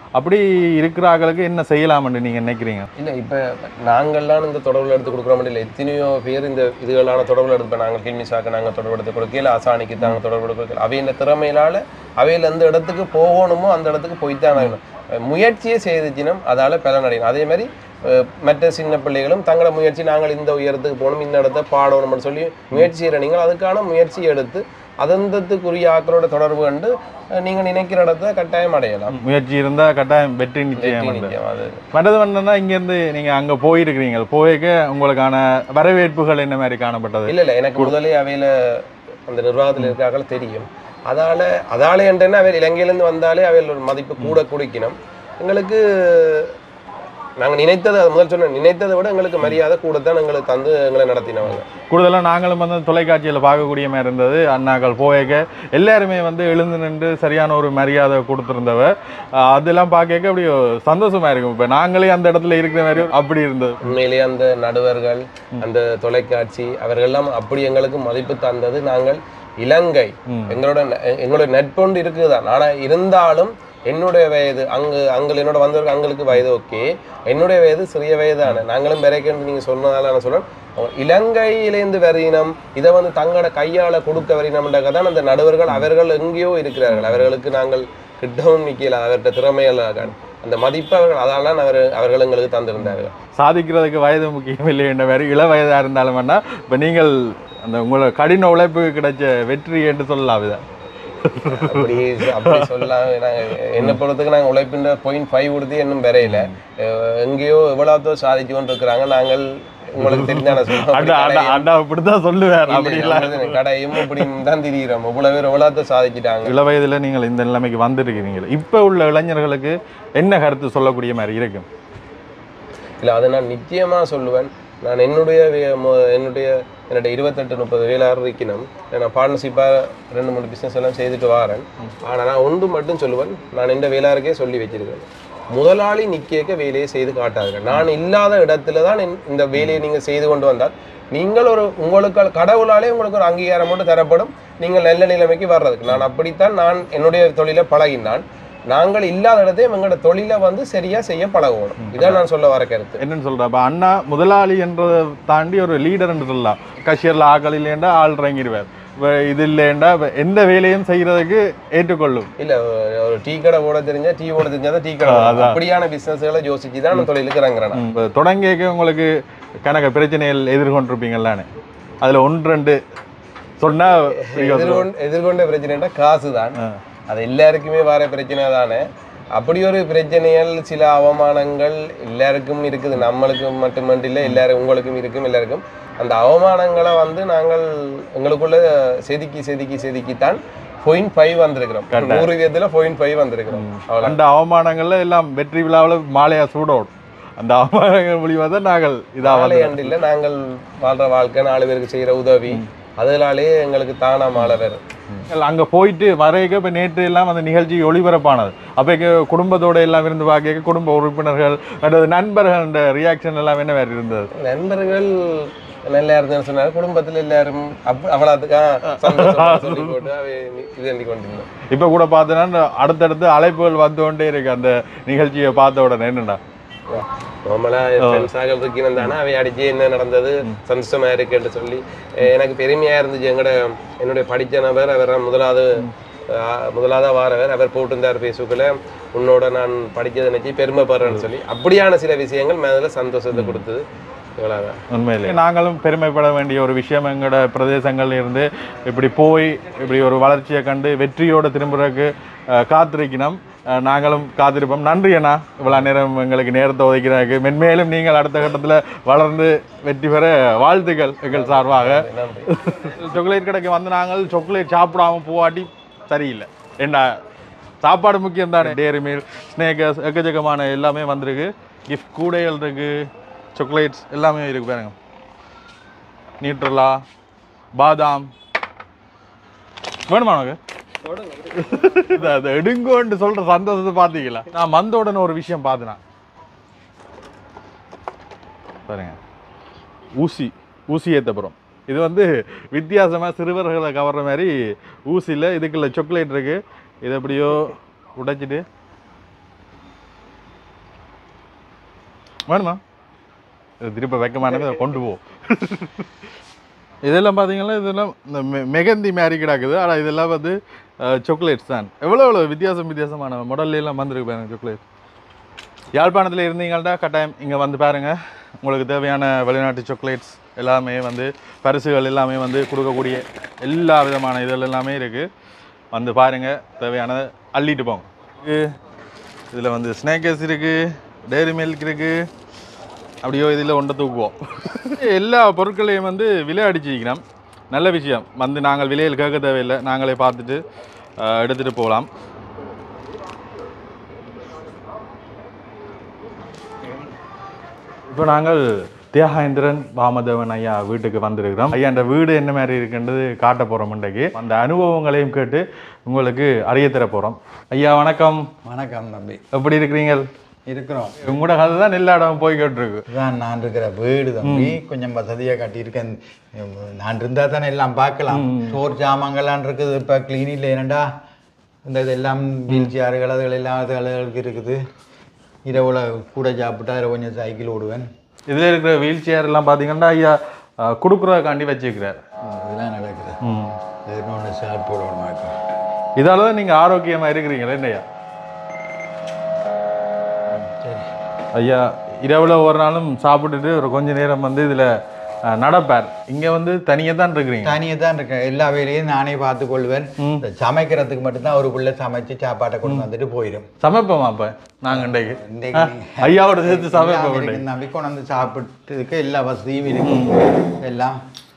Speaker 3: அப்படி இருக்கிறார்களுக்கு என்ன செய்யலாம்னு நீங்கள் நினைக்கிறீங்க
Speaker 6: இல்லை இப்போ நாங்கள்லாம் இந்த தொடர்பில் எடுத்து கொடுக்குற மாதிரி இல்லை எத்தனையோ பேர் இந்த இதுகளான தொடர்பில் எடுத்து இப்போ நாங்கள் கில்மிசாக்கு நாங்கள் தொடர்பு எடுத்து கொடுக்கல அசானிக்கு தாங்க தொடர்பு எடுத்து கொடுக்கல அவையின் திறமையினால அவையில் எந்த இடத்துக்கு போகணுமோ அந்த இடத்துக்கு போய்த்தான் ஆகணும் முயற்சியை செய்துச்சினம் அதால் பலனடையணும் அதே மாதிரி அஹ், மற்ற சின்ன பிள்ளைகளும் தங்களோட முயற்சி நாங்கள் இந்த உயரத்துக்கு போகணும் இந்த இடத்த பாடணும்னு சொல்லி முயற்சி செய்கிற நீங்கள் அதுக்கான முயற்சி எடுத்து அதந்தத்துக்குரிய ஆக்களோட தொடர்பு கண்டு அஹ், நீங்கள் நினைக்கிற இடத்த கட்டாயம் அடையலாம்
Speaker 3: முயற்சி இருந்தால் கட்டாயம் வெற்றி நிச்சயம்
Speaker 6: வெற்றி
Speaker 3: உண்டு.
Speaker 6: நிச்சயம் அது
Speaker 3: மற்றது என்னன்னா இங்கேருந்து நீங்கள் அங்கே போயிருக்கிறீங்க போய்க்க உங்களுக்கான வரவேற்புகள் என்ன மாதிரி காணப்பட்டது
Speaker 6: இல்ல இல்ல எனக்கு முதலே அவையில அந்த நிர்வாகத்தில் இருக்காங்கள தெரியும் அதால அதால என்றன்னா அவையில் இலங்கையிலேருந்து வந்தாலே அவையில் ஒரு மதிப்பு கூட குடிக்கணும் எங்களுக்கு நாங்க நினைத்தது அது முதல் சொன்ன நினைத்ததை விட எங்களுக்கு மரியாதை கூடத்தான் எங்களுக்கு தந்து எங்களை நடத்தினவங்க
Speaker 3: கூடுதலாக நாங்களும் வந்து தொலைக்காட்சியில் பார்க்கக்கூடிய மாதிரி இருந்தது அண்ணாக்கள் போயக்க எல்லாருமே வந்து எழுந்து நின்று சரியான ஒரு மரியாதை கொடுத்துருந்தவ அஹ் அதெல்லாம் பார்க்க அப்படி சந்தோஷமா இருக்கும் இப்போ நாங்களே அந்த இடத்துல இருக்கிற மாதிரி அப்படி இருந்தது
Speaker 6: உண்மையிலேயே அந்த நடுவர்கள் அந்த தொலைக்காட்சி அவர்கள்லாம் அப்படி எங்களுக்கு மதிப்பு தந்தது நாங்கள் இலங்கை எங்களோட ந- எங்களோட நட்பொண்டு இருக்குதான் ஆனா இருந்தாலும் என்னுடைய வயது அங்கு அங்கே என்னோட வந்தவர்கள் அங்களுக்கு வயது ஓகே என்னுடைய வயது சிறிய வயதான நாங்களும் விரைக்கன்னு நீங்க சொன்னதால நான் சொல்றேன் அவங்க இலங்கையிலேருந்து வரையினம் இதை வந்து தங்களோட கையால கொடுக்க வரையினம்ன்றக்க தான் அந்த நடுவர்கள் அவர்கள் எங்கேயோ இருக்கிறார்கள் அவர்களுக்கு நாங்கள் கிட்டவும் நிக்கல அவர்கிட்ட திறமைகள் அந்த மதிப்பு அவர்கள் அதால அவர் அவர்கள் எங்களுக்கு தந்திருந்தார்கள்
Speaker 3: சாதிக்கிறதுக்கு வயது முக்கியம் இல்லை என்ற மாதிரி இள வயதாக இருந்தாலும் வேணா இப்போ நீங்கள் அந்த உங்களோட கடின உழைப்பு கிடைச்ச வெற்றி என்று சொல்லலாம் இதை
Speaker 6: அப்படி அப்படி சொல்லலாம் நாங்க என்ன பொறுத்துக்கு நாங்க உழைப்பின்ற பாயிண்ட் ஃபைவ் கொடுத்து இன்னும் வரையில அஹ் எங்கேயோ எவ்வளோ சாதிச்சு கொண்டு இருக்கிறாங்க நாங்கள் உங்களுக்கு தெரிஞ்சான
Speaker 3: அண்ணா அண்ணா அண்ணா இப்படிதான் சொல்லுவார் அப்படி இல்லை
Speaker 6: கடையும் இப்படின்னு தான் திரிகிறோம் இவ்வளவு பேர் எவ்வளோ சாதிச்சிட்டாங்க
Speaker 3: இள வயதுல நீங்கள் இந்த நிலைமைக்கு வந்திருக்கிறீங்க இப்போ உள்ள இளைஞர்களுக்கு என்ன கருத்து சொல்லக்கூடிய மாதிரி இருக்கும்
Speaker 6: இல்லை அதை நான் நிச்சயமா சொல்லுவேன் நான் என்னுடைய வே- மொ- என்னுடைய என்னுடைய இருபத்தெட்டு முப்பது வேலாறு இருக்கணும் நான் பார்ட்னர்ஷிப்பாக ரெண்டு மூணு பிஸ்னஸ் எல்லாம் செய்துட்டு வரேன் ஆனால் நான் ஒன்று மட்டும் சொல்லுவேன் நான் இந்த வேலாருக்கே சொல்லி வச்சிருக்கேன் முதலாளி நிற்க வேலையை செய்து காட்டாதுங்க நான் இல்லாத இடத்துல தான் இந்த- இந்த வேலையை நீங்கள் செய்து கொண்டு வந்தால் நீங்கள் ஒரு உங்களுக்கு கடவுளாலே உங்களுக்கு ஒரு அங்கீகாரம் மட்டும் தரப்படும் நீங்கள் நல்ல நிலைமைக்கு வர்றதுக்கு நான் அப்படித்தான் நான் என்னுடைய தொழிலை பழகினான் நாங்கள் இல்லாத இடத்தையும் எங்களோட தொழிலை வந்து சரியா செய்ய பழகணும் இதான் நான் சொல்ல வர கருத்து
Speaker 3: என்னன்னு சொல்ற அப்ப அண்ணா முதலாளி என்றதை தாண்டி ஒரு லீடர் என்று சொல்லலாம் கஷியர்ல ஆக்கள் இல்லையண்டா ஆள் இறங்கிடுவார் இப்ப இது இல்லையண்டா இப்ப எந்த வேலையும் செய்யறதுக்கு ஏற்றுக்கொள்ளும்
Speaker 6: இல்ல ஒரு- ஒரு டீ கடை போட தெரிஞ்சா டீ போட தெரிஞ்சாதான் டீ கடை போடணும். அப்படியான பிசினஸ்களை யோசிச்சு தான் நான் தொழிலுக்கு இறங்குறேன் நான்.
Speaker 3: இப்போ தொடங்கிக்க உங்களுக்கு கணக்க பிரச்சனைகள் எதிர்கொண்டிருப்பீங்கல்லான்னு அதுல ஒன்று ரெண்டு சொன்னா
Speaker 6: எதிர்கொண்டு எதிர்கொண்ட பிரச்சனைனா காசு தான் அது எல்லாருக்குமே வர பிரச்சனை தானே அப்படி ஒரு பிரச்சனைகள் சில அவமானங்கள் எல்லாருக்கும் இருக்குது நம்மளுக்கு மட்டுமட்டு இல்லை எல்லாரும் உங்களுக்கும் இருக்கும் எல்லாருக்கும் அந்த அவமானங்களை வந்து நாங்கள் எங்களுக்குள்ள செதுக்கி செதுக்கி செதுக்கித்தான் பாயிண்ட் ஃபைவ் வந்திருக்கிறோம் நூறு விதத்துல பாயிண்ட் ஃபைவ் வந்திருக்கிறோம் அவ்வளோ
Speaker 3: அந்த அவமானங்கள்ல எல்லாம் வெற்றி விழாவில் மாலையா சூடோடும் அந்த அவமானங்கள் மூலியமா தான் நாங்கள் இதாக
Speaker 6: ஆண்டு நாங்கள் வாழ்ற வாழ்க்கை நாலு பேருக்கு செய்யற உதவி அதனாலே எங்களுக்கு தானா மாலை வரும்
Speaker 3: நீங்கள் அங்க போயிட்டு வரைக்க இப்ப நேற்று எல்லாம் அந்த நிகழ்ச்சி ஒளிபரப்பானது அப்போ குடும்பத்தோட எல்லாம் இருந்து பார்க்க குடும்ப உறுப்பினர்கள் மற்றது நண்பர்கள் ரியாக்ஷன் எல்லாம் என்ன வேறு இருந்தது
Speaker 6: நண்பர்கள் நல்லா இருந்தேன்னு சொன்னாங்க குடும்பத்துல எல்லாரும் அப்ப அவ்வளோத்துக்கா சந்தோஷமா சொல்லி போட்டு அவை இது பண்ணி கொண்டிருந்தோம்
Speaker 3: இப்போ கூட பார்த்தோன்னா அடுத்தடுத்து அழைப்புகள் வந்து கொண்டே இருக்கு அந்த நிகழ்ச்சியை பார்த்த உடனே என்னடா
Speaker 6: நார்மலா ஃப்ரெண்ட்ஸாக இருக்கணும் தானே அவை அடிச்சு என்ன நடந்தது சந்தோஷமா இருக்குன்னு சொல்லி அஹ் எனக்கு பெருமையா இருந்துச்சு எங்கட என்னுடைய படிச்ச நபர் அவர் முதலாவது அஹ், முதலாவதா வாரவர் அவர் போட்டிருந்தார் பேசுக்குள்ள உன்னோட நான் படிச்சதை நினைச்சு பெருமைப்படுறேன்னு சொல்லி அப்படியான சில விஷயங்கள் மேல சந்தோஷத்தை கொடுத்தது இவ்வளவுதான்
Speaker 3: உண்மையிலே நாங்களும் பெருமைப்பட வேண்டிய ஒரு விஷயம் எங்களோட பிரதேசங்கள்ல இருந்து இப்படி போய் இப்படி ஒரு வளர்ச்சியை கண்டு வெற்றியோட திரும்புறதுக்கு அஹ், காத்திருக்கணும் அஹ், நாங்களும் காத்திருப்போம் நன்றி அண்ணா இவ்வளோ நேரம் எங்களுக்கு நேரத்தை ஒதுக்கிறாங்க மென்மேலும் நீங்கள் அடுத்த கட்டத்தில் வளர்ந்து வெற்றி பெற வாழ்த்துக்கள் எங்கள் சார்பாக சாக்லேட் கடைக்கு வந்து நாங்கள் சாக்லேட் சாப்பிடாம போவாட்டி சரியில்லை என்ன சாப்பாடு முக்கியம் தானே டேரி மீல் ஸ்னேக்கர்ஸ் எக்கச்சக்கமான எல்லாமே வந்திருக்கு கிஃப்ட் கூடைகள் இருக்கு சாக்லேட்ஸ் எல்லாமே இருக்கு பாருங்க நியூட்ரலா பாதாம் வேணுமா உனக்கு இது அது எடுங்கோன்னு சொல்ற சந்தோஷத்தை பார்த்தீங்களா நான் வந்த உடனே ஒரு விஷயம் பார்த்தேன் பாருங்க ஊசி ஊசி ஏத்தப்புறம் இது வந்து வித்தியாசமாக சிறுவர்களை கவர்ற மாதிரி ஊசியில் இதுக்குள்ள சாக்லேட் இருக்கு இது எப்படியோ உடைச்சிட்டு வேணுமா இது திருப்ப வைக்க மாட்டேன் கொண்டு போ இதெல்லாம் பார்த்தீங்கன்னா இதெல்லாம் இந்த மெ- மெகந்தி மாதிரி கிடக்குது ஆனால் இதெல்லாம் வந்து சாக்லேட்ஸ் தான் எவ்வளோ எவ்வளோ வித்தியாசம் வித்தியாசமான மாடல்ல எல்லாம் வந்திருக்கு பாருங்க சாக்லேட் யாழ்ப்பாணத்தில் இருந்தீங்கள்டா கட்டாயம் இங்கே வந்து பாருங்கள் உங்களுக்கு தேவையான வெளிநாட்டு சாக்லேட்ஸ் எல்லாமே வந்து பரிசுகள் எல்லாமே வந்து கொடுக்கக்கூடிய எல்லா விதமான இதில் எல்லாமே இருக்குது வந்து பாருங்கள் தேவையானதை அள்ளிட்டு போங்க இதில் வந்து ஸ்னேக்கர்ஸ் இருக்குது டெய்ரி மில்க் இருக்குது அப்படியோ இதில் ஒன்றை தூக்குவோம் எல்லா பொருட்களையும் வந்து விலை அடிச்சிக்கிறோம் நல்ல விஷயம் வந்து நாங்கள் விலையில் கேட்க தேவையில்லை நாங்களே பார்த்துட்டு அஹ், எடுத்துகிட்டு போகலாம் இப்போ நாங்கள் தியாகேந்திரன் வாமதேவன் ஐயா வீட்டுக்கு வந்திருக்கிறோம் ஐயா இந்த வீடு என்ன மாதிரி இருக்குன்றது காட்ட போகிறோம் இன்றைக்கு அந்த அனுபவங்களையும் கேட்டு உங்களுக்கு அறிய தர போகிறோம் ஐயா வணக்கம்
Speaker 5: வணக்கம் தம்பி
Speaker 3: எப்படி இருக்கிறீங்க
Speaker 5: இருக்கிறோம்
Speaker 3: உங்களோட கதை தான் எல்லா இடம் போய்கிட்டு இருக்கு
Speaker 5: இதுதான் நான் இருக்கிற வீடு தம்பி கொஞ்சம் வசதியாக கட்டியிருக்கேன் நான் இருந்தால் தானே எல்லாம் பார்க்கலாம் சோறு சாமான்கள்லாம் இருக்குது இப்போ கிளீனில் என்னடா இந்த இதெல்லாம் வீல் சேர்கள் அதுகள் எல்லாம் அதுகளுக்கு இருக்குது இரவுல கூட சாப்பிட்டா இரவு கொஞ்சம் சைக்கிள் ஓடுவேன்
Speaker 3: இதில் இருக்கிற வீல் சேர் எல்லாம் பார்த்தீங்கன்னா ஐயா அஹ், கொடுக்குறதுக்காண்டி வச்சுக்கிறார்
Speaker 5: இதெல்லாம் நடக்குது இது இன்னொன்று ஷார்ட் போடணும் இப்போ
Speaker 3: இதால தான் நீங்கள் ஆரோக்கியமாக இருக்கிறீங்களே என்னய்யா
Speaker 5: சரி
Speaker 3: ஐயா இரவில் ஒரு நாளும் சாப்பிட்டுட்டு ஒரு கொஞ்ச நேரம் வந்து இதில் நடப்பார் இங்கே வந்து தனியாக தான் இருக்கிறீங்க
Speaker 5: தனியாக தான் இருக்கேன் எல்லா வேலையும் நானே பார்த்து கொள்வேன் இந்த சமைக்கிறதுக்கு மட்டும்தான் ஒரு பிள்ளை சமைச்சு சாப்பாட்டை கொண்டு வந்துட்டு போயிடும்
Speaker 3: சமைப்போமா அப்போ நாங்கள் இன்றைக்கு
Speaker 5: இன்றைக்கு
Speaker 3: ஐயாவோட சேர்த்து சமைப்போம்
Speaker 5: எல்லாம்
Speaker 3: இன்றைக்கு
Speaker 5: இருக்கு. நம்பி கொண்டு வந்து சாப்பிட்டுருக்கு எல்லா வசதியும் இருக்கு எல்லாம்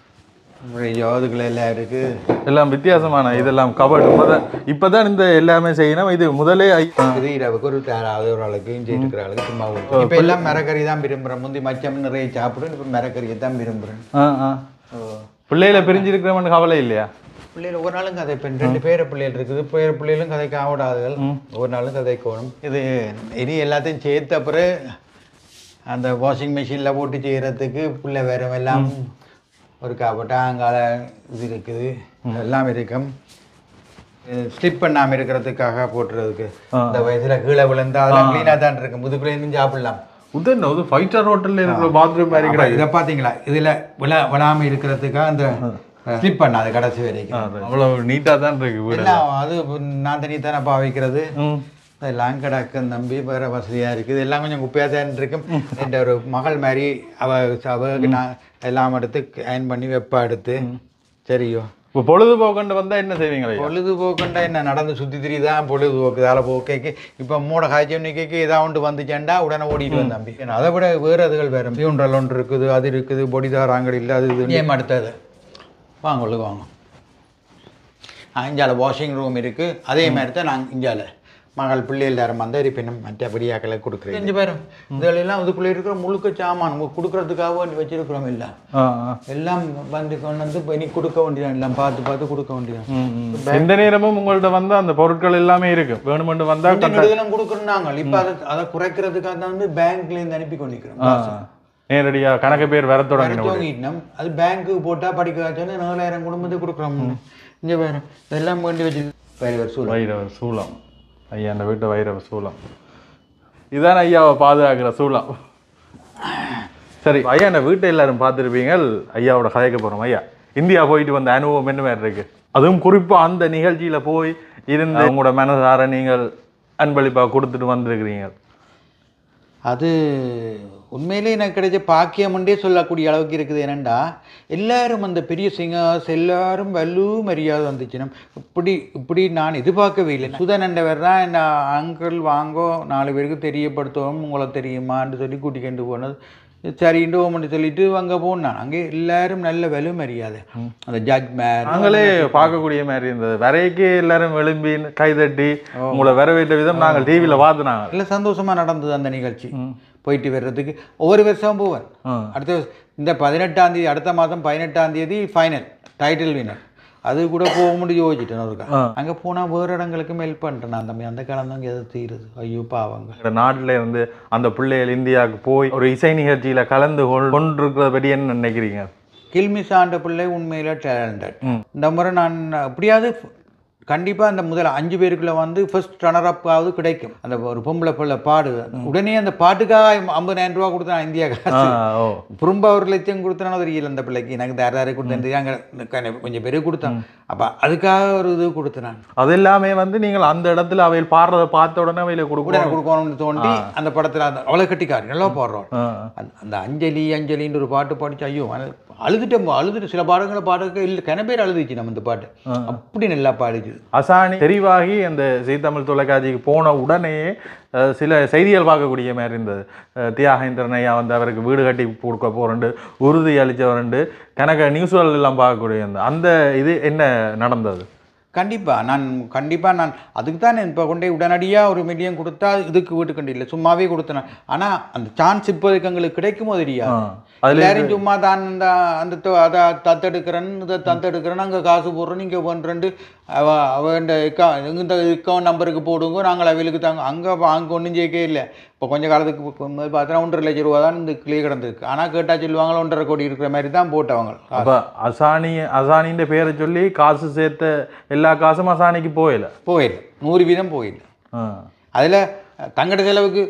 Speaker 5: யோதுகள் எல்லாம் இருக்கு
Speaker 3: எல்லாம் வித்தியாசமான இதெல்லாம் கபடு இப்போதான் இப்போ தான் இந்த எல்லாமே செய்யணும் இது முதலே ஐ-
Speaker 5: இது இரவுக்கு ஒரு யாராவது ஒரு ஆளுக்கு இஞ்சி இருக்கிற ஆளுக்கு சும்மா கொடுக்கும். இப்ப எல்லாம் மரக்கறி தான் விரும்புறேன் முந்தி மச்சம் நிறைய சாப்பிடுறேன் இப்ப மரக்கறியை தான் விரும்புறேன்
Speaker 3: ஆ ஆ பிள்ளைகளை பிரிஞ்சிருக்கிறவன் கவலை இல்லையா
Speaker 5: பிள்ளைகள் ஒரு நாளும் கதை பெண் ரெண்டு பேர பிள்ளைகள் இருக்குது பேர பிள்ளைகளும் கதைக்க ஆவிடாதுகள் ஒரு நாளும் கதைக்கணும் இது இனி எல்லாத்தையும் சேர்த்த பிறகு அந்த வாஷிங் மிஷினில் போட்டு செய்கிறதுக்கு பிள்ளை வேற எல்லாம் ஒரு காப்பட்டா அங்கால இது இருக்குது எல்லாம் இருக்கும் ஸ்லிப் பண்ணாமல் இருக்கிறதுக்காக போட்டுறதுக்கு இந்த வயசுல கீழே விழுந்தா அதெல்லாம் க்ளீனாக தான் இருக்கு முதுகுலேருந்து சாப்பிடலாம்
Speaker 3: உதன் அது ஃபைவ் ஸ்டார் ஹோட்டலில் இருக்கிற பாத்ரூம் மாதிரி
Speaker 5: அப்ப இதை பார்த்தீங்களா இதில் விழ விழாமல் இருக்கிறதுக்காக அந்த ஸ்லிப் பண்ணாது கடைசி வரைக்கும்
Speaker 3: அவ்வளவு நீட்டாக தான் இருக்கு வீடு
Speaker 5: எல்லாம் அது நான் தனி தானே பாவிக்கிறது
Speaker 3: ம்
Speaker 5: அதெல்லாம் கிடக்கும் நம்பி வேற வசதியா இருக்குது எல்லாம் கொஞ்சம் குப்பையாக தான் இருக்கும் என்ற ஒரு மகள் மாதிரி அவ அவக்கு நான் எல்லாம் எடுத்து அயன் பண்ணி வெப்பா எடுத்து சரியோ
Speaker 3: இப்போ பொழுதுபோக்கண்டு வந்தால் என்ன செய்வீங்களா ஐயா?
Speaker 5: பொழுதுபோக்குண்டா என்ன நடந்து சுற்றி திரி தான் பொழுதுபோக்கு இதால் போக்கைக்கு இப்போ மூட காய்ச்சல் நிற்க ஏதாவது ஒன்று வந்துச்சேன்டா உடனே ஓடிட்டு வந்தேன் தம்பி ஏன்னா அதை விட வேறு அதுகள் வேறு பியூன்றல் ஒன்று இருக்குது அது இருக்குது பொடிதார் ஆங்கடி இல்லை அது இது ஏன் அடுத்தது வாங்க உள்ளுக்கு வாங்க இஞ்சால வாஷிங் ரூம் இருக்குது அதே மாதிரி தான் நாங்கள் இஞ்சால மகள் பிள்ளைகள் நேரம் வந்தால் இருப்பினும் மற்றபடியாக்களை கொடுக்குறேன் செஞ்சு பாரு இதெல்லாம் இதுக்குள்ளே இருக்கிற முழுக்க சாமான் உங்களுக்கு கொடுக்கறதுக்காக வேண்டி வச்சிருக்கிறோம் இல்லை
Speaker 3: ஆ ஆ
Speaker 5: எல்லாம் வந்து கொண்டு வந்து இப்போ இனி கொடுக்க வேண்டியதான் எல்லாம் பார்த்து பார்த்து கொடுக்க வேண்டியதான்
Speaker 3: ம், ம். எந்த நேரமும் உங்கள்ட்ட வந்து அந்த பொருட்கள் எல்லாமே இருக்கு வேணுமென்று வந்தா கண்ட
Speaker 5: இதெல்லாம் கொடுக்குறோம் நாங்கள் இப்போ அதை அதை குறைக்கிறதுக்காக தான் வந்து பேங்க்லேருந்து அனுப்பி கொண்டிருக்கிறோம்
Speaker 3: ஆ. நேரடியா கணக்கு பேர் வர தொடங்கின
Speaker 5: வாங்கிட்டோம் அது பேங்க்கு போட்டால் படிக்க வச்சோன்னா நாலாயிரம் குடும்பத்துக்கு கொடுக்குறோம் இங்கே வேறு இதெல்லாம் வேண்டி வச்சு வேறு வேறு சூழல்
Speaker 3: வைரவ சூளம் ஐயா அந்த வீட்டு வைரவ சூளம் இதான் ஐயாவை பாதுகாக்கிற சூளம் சரி ஐயா இந்த வீட்டை எல்லாரும் பார்த்துருப்பீங்க ஐயாவோட கதைக்க போகிறோம் ஐயா இந்தியா போயிட்டு வந்த அனுபவம் என்ன மாதிரி இருக்கு அதுவும் குறிப்பாக அந்த நிகழ்ச்சியில போய் இருந்து உங்களோட மனசார நீங்கள் அன்பளிப்பாக கொடுத்துட்டு வந்திருக்கிறீங்க
Speaker 5: அது உண்மையிலே எனக்கு கிடைச்ச பாக்கியம்ன்றே சொல்லக்கூடிய அளவுக்கு இருக்குது என்னண்டா எல்லாரும் அந்த பெரிய சிங்காஸ் எல்லாரும் வலு மரியாதை வந்துச்சுன்னா இப்படி இப்படி நான் எதிர்பார்க்கவே இல்லை சுதனண்டவர் தான் என்ன அங்கிள் வாங்கோ நாலு பேருக்கு தெரியப்படுத்துவோம் உங்களை தெரியுமான்னு சொல்லி கூட்டிக்கிட்டு போனது சரின்ட்டு ஓமன்னு சொல்லிட்டு அங்கே போனான் அங்கே எல்லாரும் நல்ல வலு மரியாதை அந்த ஜட்ஜ் மேர்
Speaker 3: நாங்களே பார்க்கக்கூடிய மாதிரி இருந்தது வரைக்கே எல்லாரும் எழும்பி கைதட்டி உங்களை வரவேற்ற விதம் நாங்கள் டிவியில் பார்த்துனாங்க
Speaker 5: நல்ல சந்தோஷமா நடந்தது அந்த நிகழ்ச்சி போயிட்டு வர்றதுக்கு ஒவ்வொரு வருஷமும் போவேன் அடுத்த வருஷம் இந்த பதினெட்டாம் தேதி அடுத்த மாதம் பதினெட்டாம் தேதி ஃபைனல் டைட்டில் வினர் அது கூட போக முடியும் யோசிச்சிட்டேன் ஒருக்கா அங்கே போனால் வேறு இடங்களுக்கும் ஹெல்ப் பண்ணிட்டேன் நான் தம்பி அந்த காலம் தான் எது தீருது ஐயோ பாவங்க
Speaker 3: எங்க நாட்டில் இருந்து அந்த பிள்ளைகள் இந்தியாவுக்கு போய் ஒரு இசை நிகழ்ச்சியில கலந்து கொள்- கொண்டிருக்கிறத பற்றி என்ன நினைக்கிறீங்க
Speaker 5: கில்மிஸ் ஆண்ட பிள்ளை உண்மையில் டேலண்டட் இந்த முறை நான் எப்படியாவது கண்டிப்பாக அந்த முதல் அஞ்சு பேருக்குள்ள வந்து ஃபர்ஸ்ட் ரன்னர் அப் ஆகுது கிடைக்கும் அந்த ஒரு பொம்பளை பிள்ளை பாடு உடனே அந்த பாட்டுக்காக ஐம்பதாயிரம் ரூபா கொடுத்தான் இந்தியா
Speaker 7: ஆ,
Speaker 5: காசு
Speaker 7: ஓ
Speaker 5: திரும்ப ஒரு லட்சம் கொடுத்தனா தெரியல அந்த பிள்ளைக்கு எனக்கு யார் யாரை கொடுத்தேன் தெரியும் அங்கே கொஞ்சம் பேர் கொடுத்தான் அப்போ அதுக்காக ஒரு இது கொடுத்தேன்
Speaker 7: அது எல்லாமே வந்து நீங்கள் அந்த இடத்துல அவையில் பாடுறத பார்த்த உடனே அவையில
Speaker 5: உடனே
Speaker 7: கொடுக்கணும்
Speaker 5: கொடுக்கணும்னு தோண்டி அந்த படத்தில் அந்த அவ்வளோ கட்டிக்காரு நல்லா பாடுறோம்
Speaker 7: ஆ.
Speaker 5: அந்த- அந்த அஞ்சலி அஞ்சலின்னு ஒரு பாட்டு பாடிச்சு ஐயோ அழு- அழுதுட்டோம் அழுதுட்டு சில பாடங்களை பாடுறதுக்கு இல்லை கன பேர் அழுதுச்சு நம்ம இந்த பாட்டு அப்படி நல்லா பாடிச்சு
Speaker 7: அசானி தெரிவாகி அந்த ஜீ தமிழ் தொலைக்காட்சிக்கு போன உடனே அஹ், சில செய்திகள் பார்க்கக்கூடிய மாதிரி இருந்தது அஹ், தியாகேந்திரன் ஐயா வந்து அவருக்கு வீடு கட்டி கொடுக்க போறேன்ட்டு உறுதி அளித்தவரண்டு கணக்க நியூஸ்கள் எல்லாம் பார்க்கக்கூடிய அந்த அந்த இது என்ன நடந்தது
Speaker 5: கண்டிப்பாக நான் கண்டிப்பாக நான் அதுக்கு தான் இப்போ கொண்டே உடனடியாக ஒரு மில்லியன் கொடுத்தா இதுக்கு வீட்டுக்கண்டு இல்லை சும்மாவே கொடுத்தேன் ஆனால் அந்த சான்ஸ் இப்போதைக்கு எங்களுக்கு கிடைக்குமோ தெரியாது
Speaker 7: ஆ. அதுல
Speaker 5: எல்லாரும் சும்மா தான் அந்த அந்த தொ- அதை தத்தெடுக்கிறேன் இதை தத்தெடுக்கிறேன் அங்கே காசு போடுறோம் நீங்கள் பண்ணுறேன்ட்டு அவ அவன் அக்கா இந்த அக்கௌண்ட் நம்பருக்கு போடுங்க நாங்கள் அவைகளுக்கு தாங்க அங்கே அங்கே ஒன்றும் ஜெயிக்கவே இல்லை இப்போ கொஞ்சம் காலத்துக்கு முன்னாடி பார்த்தா ஒன்றரை லட்சம் ரூபா தான் இந்த கிளியே கிடந்திருக்கு ஆனால் கேட்டால் சொல்லுவாங்க ஒன்றரை கோடி இருக்கிற மாதிரி தான் போட்டவங்க
Speaker 7: அப்ப அசானி அசானின்ற பேரை சொல்லி காசு சேர்த்த எல்லா காசும் அசானிக்கு போயில
Speaker 5: போயிடல நூறு வீதம் போயிடல
Speaker 7: ஆ.
Speaker 5: அதில் தங்கட செலவுக்கு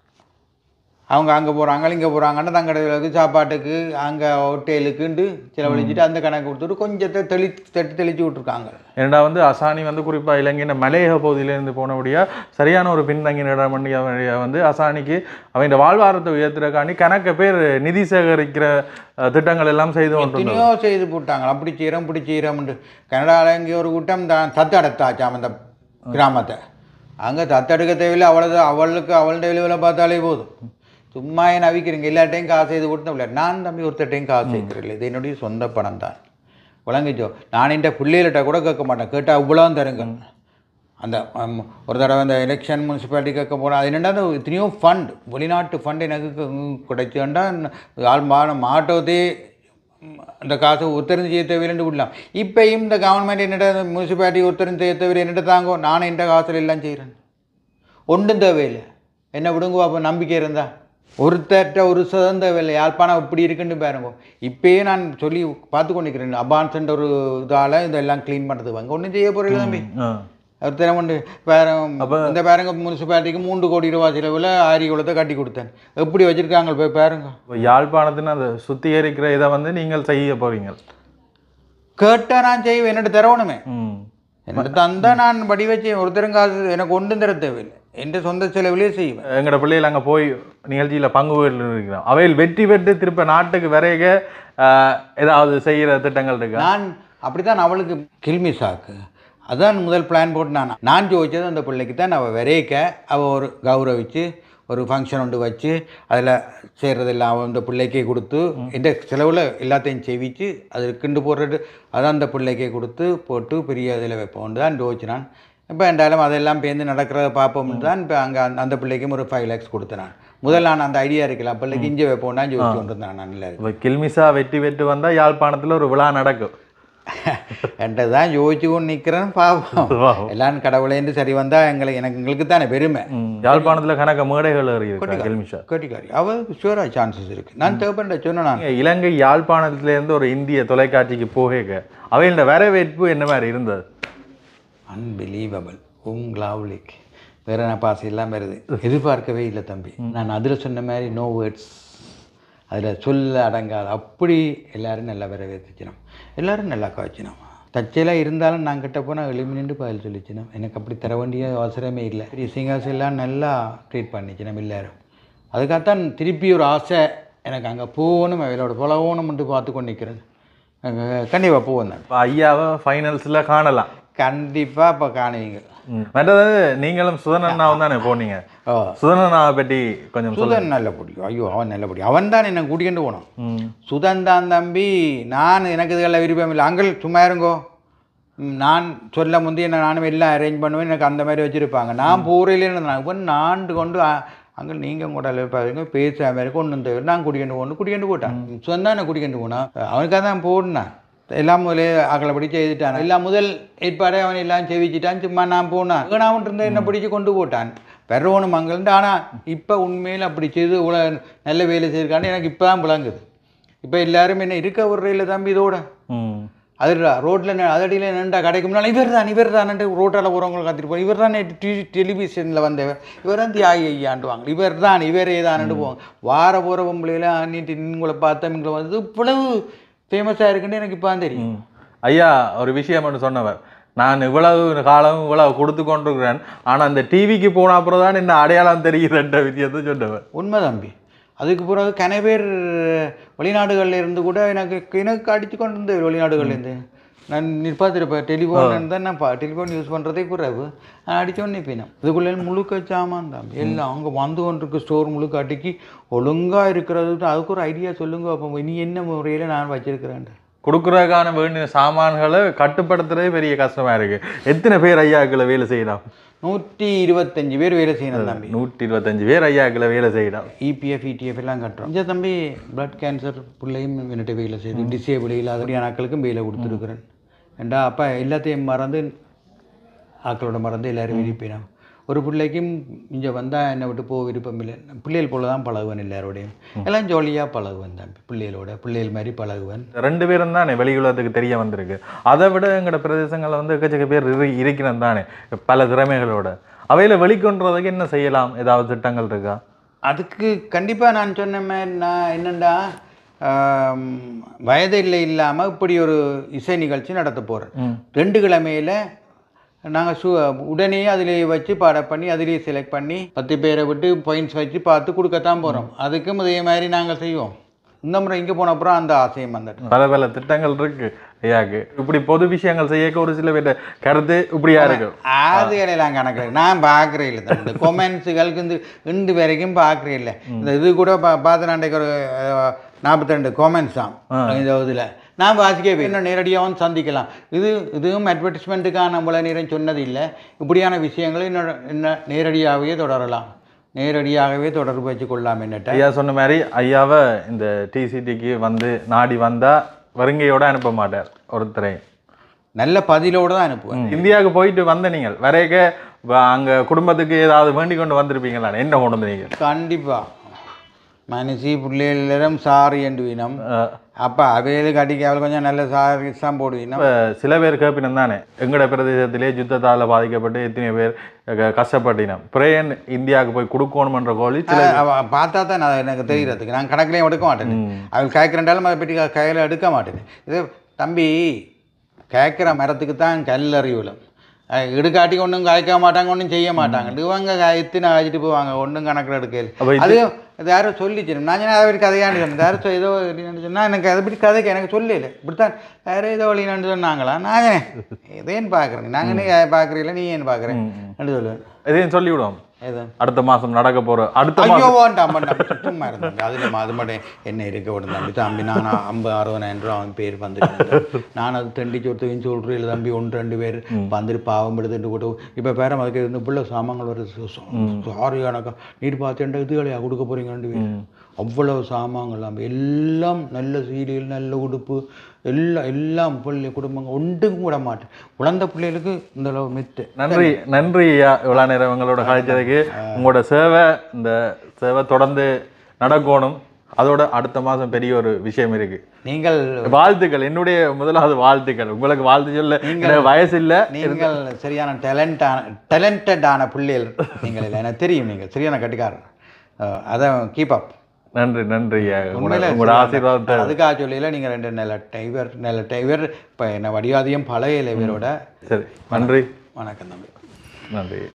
Speaker 5: அவங்க அங்கே போகிறாங்க இங்கே போகிறாங்கன்னா தங்கட செலவுக்கு சாப்பாட்டுக்கு அங்கே ஹோட்டலுக்குன்ட்டு செலவழிச்சிட்டு அந்த கணக்கு கொடுத்துட்டு கொஞ்சத்தை தெளி தட்டி தெளிச்சு விட்ருக்காங்க
Speaker 7: ஏன்டா வந்து அசானி வந்து குறிப்பாக இலங்கையின் மலையக பகுதியிலேருந்து போனபடியா சரியான ஒரு பின்தங்கிய இடம் வழியா வந்து அசானிக்கு அவன் வாழ்வாரத்தை உயர்த்துறக்காண்டி கணக்க பேர் நிதி சேகரிக்கிற அஹ், திட்டங்கள் எல்லாம் செய்து கொண்டிருந்தது
Speaker 5: எத்தனையோ செய்து போட்டாங்க அப்படி செய்கிறோம் இப்படி செய்கிறோம்ட்டு கனடாவில் இங்கே ஒரு கூட்டம் தான் தத்தெடுத்தாச்சாம் அந்த கிராமத்தை அங்கே தத்தெடுக்க தேவையில்லை அவ்வளோ அவளுக்கு அவள்கிட்ட விளைவில் பார்த்தாலே போதும் சும்மா என்ன அவிக்கிறீங்க எல்லாட்டையும் காசு செய்து கொடுத்தா இல்லை நான் தம்பி ஒருத்தட்டையும் காசு சேர்க்கிறேன் இது என்னுடைய சொந்த பணம் தான் விளங்கிச்சோ நான் இந்த பிள்ளைகள்கிட்ட கூட கேட்க மாட்டேன் கேட்டால் இவ்வளோ தருங்க அந்த ம், ஒரு தடவை அந்த எலெக்ஷன் முனிசிபாலிட்டி கேட்க போனால் அது என்னடா அந்த எத்தனையோ ஃபண்ட் வெளிநாட்டு ஃபண்ட் எனக்கு கு- கிடைச்சுண்டா ஆள் மா மாட்டோதே ம், அந்த காசு உத்தரந்து செய்ய தேவையில்லைன்னு விடலாம் இப்பயும் இந்த கவர்மெண்ட் என்னட்ட முனிசிபாலிட்டி உத்தரந்து செய்ய தேவையில்லை என்னட்ட தாங்கோ நானும் இந்த காசுல எல்லாம் செய்கிறேன் ஒன்றும் தேவையில்லை என்ன விடுங்க அப்போ நம்பிக்கை இருந்தா ஒருத்தர்கிட்ட ஒரு சதம் தேவையில்லை யாழ்ப்பாணம் இப்படி இருக்குன்னு பாருங்க இப்பயே நான் சொல்லி பார்த்து கொண்டிருக்கிறேன் அபான்ஸ்ன்ற ஒரு இதால் இதெல்லாம் க்ளீன் பண்ணுறது வாங்க ஒன்றும் செய்ய போகிறீங்க தம்பி
Speaker 7: ஆ.
Speaker 5: ஒருத்தரம் உண்டு வேற இந்த பாருங்க முனிசிபாலிட்டிக்கு மூன்று கோடி ரூபா செலவில் ஆரி குளத்தை கட்டி கொடுத்தேன் எப்படி வச்சிருக்காங்க போய் பாருங்க
Speaker 7: இப்ப யாழ்ப்பாணத்தின் அந்த சுத்திகரிக்கிற இதை வந்து நீங்கள் செய்ய போறீங்க
Speaker 5: கேட்டா நான் செய்வேன் என்னட்டு தரவணுமே
Speaker 7: ம்
Speaker 5: என்னட்டு தந்தா நான் படி வச்சு ஒருத்தரும் காசு எனக்கு ஒன்றும் தர தேவையில்லை என் சொந்த செலவிலே செய்வேன்
Speaker 7: எங்களோட பிள்ளைகள் அங்கே போய் நிகழ்ச்சியில் பங்கு இருக்கிறோம் அவையில் வெற்றி பெற்று திருப்ப நாட்டுக்கு விரைக அஹ், ஏதாவது செய்கிற திட்டங்கள் இருக்கா
Speaker 5: நான் அப்படித்தான் அவளுக்கு கில்மி சாக்கு அதான் முதல் பிளான் போட்டு நான் நான் ஜோதிச்சது அந்த பிள்ளைக்கு தான் அவள் விரைக்க அவள் ஒரு கௌரவிச்சு ஒரு ஃபங்க்ஷன் ஒன்று வச்சு அதில் செய்கிறதெல்லாம் அவள் அந்த பிள்ளைக்கே கொடுத்து இந்த செலவில் எல்லாத்தையும் செவிச்சு அது கிண்டு போடுறது அதான் அந்த பிள்ளைக்கே கொடுத்து போட்டு பெரிய இதில் வைப்போம் தான் ஜோதிச்சு நான் இப்போ என்றாலும் அதெல்லாம் பேர்ந்து நடக்கிறத பார்ப்போம்னு தான் இப்போ அங்கே அந்த பிள்ளைக்கும் ஒரு ஃபைவ் லேக்ஸ் கொடுத்தேன் நான் முதல்ல நான் அந்த ஐடியா இருக்குல்ல பிள்ளைக்கு இங்கே வைப்போம் தான் ஜோதிச்சு கொண்டு வந்தேன் நான் நல்லா
Speaker 7: இப்போ கில்மிசா வெற்றி பெற்று வந்தால் யாழ்ப்பாணத்தில் ஒரு விழா நடக்கும்
Speaker 5: என்கிட்ட தான் யோசிச்சு கொண்டு நிற்கிறேன் பாவம்
Speaker 7: பாவம்.
Speaker 5: எல்லாம் கடவுளேந்து சரி வந்தா எங்களுக்கு எனக்கு எங்களுக்கு தானே பெருமை
Speaker 7: ம். யாழ்ப்பாணத்தில் கணக்க மேடைகள் இருக்கு கில்மிஷா
Speaker 5: கேட்டிக்காரி அவளுக்கு ஷூராக சான்சஸ் இருக்கு நான் தேவைப்பட்ட சொன்னேன் நான்
Speaker 7: நீங்க இலங்கை யாழ்ப்பாணத்திலேருந்து ஒரு இந்திய தொலைக்காட்சிக்கு போக அவையோட வரவேற்பு என்ன மாதிரி இருந்தது
Speaker 5: அன்பிலீவபிள் உங்களாவுலிக் வேற என்ன பாசை எல்லாம் வருது எதிர்பார்க்கவே இல்லை தம்பி நான் அதில் சொன்ன மாதிரி நோ வேர்ட்ஸ் அதில் சொல்ல அடங்காது அப்படி எல்லாரும் நல்லா வரவேற்றுச்சினோம் எல்லாரும் நல்லா காய்ச்சினோம் தச்சையெல்லாம் இருந்தாலும் நான் கிட்ட போனால் எளிமினின்று பதில் சொல்லிச்சினோம் எனக்கு அப்படி தர வேண்டிய அவசரமே இல்லை பெரிய சிங்கர்ஸ் எல்லாம் நல்லா ட்ரீட் பண்ணிச்சினோம் எல்லாரும் அதுக்காகத்தான் திருப்பி ஒரு ஆசை எனக்கு அங்கே போகணும் அவையோட பழகணும்னு பார்த்து கொண்டு நிற்கிறேன் கண்டிப்பாக போவேன் நான்
Speaker 7: இப்போ ஐயாவை ஃபைனல்ஸில் காணலாம்
Speaker 5: கண்டிப்பாக இப்போ காணுவீங்க
Speaker 7: ம். மற்றது நீங்களும் சுதனண்ணாவும் தானே போனீங்க
Speaker 5: ஓ
Speaker 7: சுதனண்ணாவை பற்றி கொஞ்சம் சொல்லுங்க
Speaker 5: சுதன் நல்ல பிடிக்கும் ஐயோ அவன் நல்ல பிடிக்கும் அவன் தான் என்னை கூட்டிகிட்டு போனான்
Speaker 7: ம்.
Speaker 5: சுதன் தான் தம்பி நான் எனக்கு இதுகளில் விருப்பம் இல்லை அங்கிள் சும்மா இருங்கோ ம், நான் சொல்ல முந்தைய என்ன நானும் எல்லாம் அரேஞ்ச் பண்ணுவேன் எனக்கு அந்த மாதிரி வச்சுருப்பாங்க நான் போகிறேன்னு நான் இப்போ நான் கொண்டு அங்கே நீங்கள் கூட பாருங்க பேச மாதிரி கொண்டு வந்து நான் குடிக்கண்டு போகணும் குடிக்கண்டு போட்டான் சுதன் தான் என்ன குடிக்கண்டு போனான் அவனுக்காக தான் போடினான் எல்லாம் முதலே அகலப்படி செய்துட்டான் எல்லாம் முதல் ஏற்பாடே அவன் எல்லாம் செவிச்சிட்டான் சும்மா நான் போனான் நான் இருந்த என்ன பிடிச்சி கொண்டு போட்டான் பெறவனும் மங்கள்ண்டு ஆனால் இப்போ உண்மையில் அப்படி செய்து இவ்வளோ நல்ல வேலை செய்யிருக்கான்னு எனக்கு இப்போ தான் விளங்குது இப்போ எல்லாரும் என்ன இருக்க விடுறையில் தம்பி இதோட
Speaker 7: ம்
Speaker 5: அது ரோட்டில் அதடியில் நின்றா கடைக்கு முன்னால் இவர் தான் இவர் தான் ரோட்டால் போகிறவங்க காத்திட்டு போவோம் இவர் தான் டி டெலிவிஷனில் வந்தவர் இவர் தான் தியாகி ஐயாண்டுவாங்க இவர் தான் இவரே தான்ட்டு போவாங்க வார போகிற பொம்பளையில நீட்டு உங்களை பார்த்தா இங்கே வந்து இவ்வளவு ஃபேமஸாக இருக்குன்னு எனக்கு இப்போ தான் தெரியும்
Speaker 7: ம். ஐயா ஒரு விஷயம் ஒன்று சொன்னவர் நான் இவ்வளவு காலம் இவ்வளவு கொடுத்து கொண்டிருக்கிறேன் ஆனா அந்த டிவிக்கு போன அப்புறம் தான் இந்த அடையாளம் தெரியுதுன்ற விஷயத்தை சொன்னவர்
Speaker 5: உண்மை தம்பி அதுக்கு பிறகு கன பேர் வெளிநாடுகள்ல இருந்து கூட எனக்கு எனக்கு அடித்து கொண்டு இருந்தது வெளிநாடுகள்லேருந்து நான் நிற்பாத்திருப்பேன் டெலிஃபோன் தான் நான் டெலிஃபோன் யூஸ் பண்ணுறதே குறைவு நான் அடித்தோடனே போயினேன் இதுக்குள்ளே முழுக்க சாமான் தான் எல்லாம் அவங்க வந்து கொண்டிருக்க ஸ்டோர் முழுக்க அடிக்கி ஒழுங்காக இருக்கிறது அதுக்கு ஒரு ஐடியா சொல்லுங்க அப்போ நீ என்ன முறையில் நான் வச்சிருக்கிறேன்
Speaker 7: கொடுக்குறதுக்கான வேண்டிய சாமான்களை கட்டுப்படுத்துறதே பெரிய கஷ்டமா இருக்கு எத்தனை பேர் ஐயாக்களை வேலை செய்யலாம்
Speaker 5: நூற்றி இருபத்தஞ்சு பேர் வேலை செய்யணும் தம்பி
Speaker 7: நூற்றி இருபத்தஞ்சு பேர் ஐயாக்களை வேலை செய்யலாம்
Speaker 5: இபிஎஃப் இடிஎஃப் எல்லாம் கட்டுறோம் இந்த தம்பி பிளட் கேன்சர் பிள்ளையும் என்னட்டு வெயில செய்து டிசேபிள் இல்லாத ஆட்களுக்கும் வெயில கொடுத்துருக்குறேன் ஏண்டா அப்போ எல்லாத்தையும் மறந்து ஆக்களோட மறந்து எல்லாரும் விருப்பினோம் ஒரு பிள்ளைக்கும் இங்கே வந்தால் என்னை விட்டு போக விருப்பம் இல்லை பிள்ளைகள் போல தான் பழகுவேன் எல்லாரோடையும் எல்லாம் ஜாலியாக பழகுவேன் தம்பி பிள்ளைகளோட பிள்ளைகள் மாதிரி பழகுவேன்
Speaker 7: ரெண்டு பேரும் தானே வெளியுலகத்துக்கு தெரிய வந்திருக்கு அதை விட எங்களோட பிரதேசங்களில் வந்து எக்கச்சக்க பேர் இரு இருக்கிறது தானே பல திறமைகளோட அவையில வெளிக்கொண்டுறதுக்கு என்ன செய்யலாம் ஏதாவது திட்டங்கள் இருக்கா
Speaker 5: அதுக்கு கண்டிப்பாக நான் சொன்ன மாதிரி நான் என்னென்னா வயதில்லை இல்லாமல் இப்படி ஒரு இசை நிகழ்ச்சி நடத்த போகிறேன் ரெண்டு கிழமையில் நாங்கள் சு உடனே அதிலே வச்சு பாட பண்ணி அதிலே செலக்ட் பண்ணி பத்து பேரை விட்டு பாயிண்ட்ஸ் வச்சு பார்த்து கொடுக்கத்தான் போகிறோம் அதுக்கும் இதே மாதிரி நாங்கள் செய்வோம் இந்த முறை இங்கே போன அப்புறம் அந்த ஆசையும் வந்துட்டு
Speaker 7: பல பல திட்டங்கள் இருக்கு ஐயாக்கு இப்படி பொது விஷயங்கள் செய்யக்க ஒரு சில பேர் கருத்து இப்படியா இருக்கு
Speaker 5: அது எல்லாம் கணக்கு நான் பார்க்குறேன் இல்லை இந்த கொமெண்ட்ஸுகளுக்கு இந்த இண்டு வரைக்கும் பார்க்குறேன் இல்லை இந்த இது கூட பா பார்த்து நாளைக்கு ஒரு நாற்பத்தி ரெண்டு கொமெண்ட்ஸ் தான் இந்த இதில் நான் வாசிக்கவே இன்னும் நேரடியாகவும் சந்திக்கலாம் இது இதுவும் அட்வர்டைஸ்மெண்ட்டுக்காக நம்மள நேரம் சொன்னது இல்லை இப்படியான விஷயங்களை இன்னும் இன்னும் நேரடியாகவே தொடரலாம் நேரடியாகவே தொடர்பு வச்சு கொள்ளலாம் என்னட்ட
Speaker 7: ஐயா சொன்ன மாதிரி ஐயாவை இந்த டிசிடிக்கு வந்து நாடி வந்தா வருங்கையோட அனுப்ப மாட்டார் ஒருத்தரையும்
Speaker 5: நல்ல பதிலோடு தான் அனுப்புவேன்
Speaker 7: இந்தியாவுக்கு போயிட்டு வந்த நீங்கள் வரைக்க வ- அங்க குடும்பத்துக்கு ஏதாவது வேண்டிக் கொண்டு வந்திருப்பீங்களா என்ன கொண்டு வந்தீங்க
Speaker 5: கண்டிப்பாக மனுஷி பிள்ளைகளிடம் சாரி என்று வீணம் அப்போ அவைகளுக்கு அடிக்க அவள் கொஞ்சம் நல்ல சாரி தான் போடுவீனம்
Speaker 7: இப்ப சில பேர் கேப்பினம் தானே எங்கட பிரதேசத்திலே யுத்தத்தால பாதிக்கப்பட்டு எத்தனை பேர் க- கஷ்டப்பட்டினம் பிரேன் இந்தியாவுக்கு போய் கொடுக்கணுமன்ற கோழி சில
Speaker 5: அவ பார்த்தா தான் நான் எனக்கு தெரிகிறதுக்கு நான் கணக்குலையும் எடுக்க மாட்டேன் அவள் கேட்குறண்டாலும் அதை பற்றி கையில் எடுக்க மாட்டேன் இது தம்பி கேட்குற மரத்துக்கு தான் கல் அறிவுலம் இடுக்காட்டி ஒன்றும் காய்க்க மாட்டாங்க ஒன்றும் செய்ய மாட்டாங்க இவங்க எத்தனை காய்ச்சிட்டு போவாங்க ஒன்றும் கணக்கில்
Speaker 7: அப்ப
Speaker 5: எடுக்கல
Speaker 7: இது-
Speaker 5: அது இது யாரும் சொல்லிச்சு நான் சொன்னேன் அதை பற்றி கதையாண்டு சொன்னேன் யாரும் சொ- ஏதோ சொன்னால் எனக்கு அதை பற்றி கதைக்கு எனக்கு சொல்லல இப்படித்தான் வேறு ஏதோ வழினான்னு சொன்னாங்களா நான் இதேன்னு பார்க்குறேன் நாங்கள் நீ பார்க்குறீங்களா நீ ஏன்னு பார்க்குறேன் சொல்லுவேன்
Speaker 7: இதையும் சொல்லி விடுவோம்
Speaker 5: ஏதோ
Speaker 7: அடுத்த மாசம் நடக்க போற அடுத்த
Speaker 5: ஐயோ
Speaker 7: மாசம்
Speaker 5: வேண்டாம் வேண்டாம் சுத்தமாக இருந்தாங்க அதில் அது மட்டும் என்ன இருக்க விடும் தம்பி தம்பி நான் ஐம்பது அறுபதாயிரம் ரூபா அவன் பேர் வந்துட்டு நான் அது தண்டி சொத்துன்னு சொல்கிறேன் இல்லை தம்பி ஒன்று ரெண்டு பேர் வந்துட்டு பாவம் எடுத்துட்டு கூட இப்போ பேரம் அதுக்கு இருந்து பிள்ளை சாமான்கள் வருது சாரி எனக்கா நீர் பார்த்துட்டா இதுகளையா கொடுக்க போறீங்க ரெண்டு பேர் அவ்வளவு சாமான்கள் தம்பி எல்லாம் நல்ல சீரியல் நல்ல உடுப்பு எல்லாம் எல்லாம் பிள்ளை குடும்பங்கள் ஒன்றுக்கும் கூட மாட்டேன் குழந்தை பிள்ளைகளுக்கு இந்த அளவு மித்து
Speaker 7: நன்றி நன்றி ஐயா இவ்வளோ நேரம் உங்களோட கழிச்சதுக்கு உங்களோட சேவை இந்த சேவை தொடர்ந்து நடக்கணும் அதோட அடுத்த மாசம் பெரிய ஒரு விஷயம் இருக்கு
Speaker 5: நீங்கள்
Speaker 7: வாழ்த்துக்கள் என்னுடைய முதலாவது வாழ்த்துக்கள் உங்களுக்கு வாழ்த்து சொல்ல எனக்கு வயசு இல்ல
Speaker 5: நீங்கள் சரியான டேலண்டான டேலண்டடான பிள்ளைகள் நீங்கள் இல்லை எனக்கு தெரியும் நீங்கள் சரியான கட்டிக்காரர் அஹ் அதான் கீப் அப்
Speaker 7: நன்றி நன்றி ஐயா உங்களோட
Speaker 5: உண்மையில
Speaker 7: உங்களோட
Speaker 5: சரியான-
Speaker 7: ஆசீர்வாதத்தை
Speaker 5: அதுக்காக சொல்லியில நீங்கள் ரெண்டு நல்ல டைவர் நல்ல டைவர் இப்போ என்ன வடிவாதியும் பழைய இளைவரோட
Speaker 7: சரி நன்றி
Speaker 5: வணக்கம் தம்பி
Speaker 7: நன்றி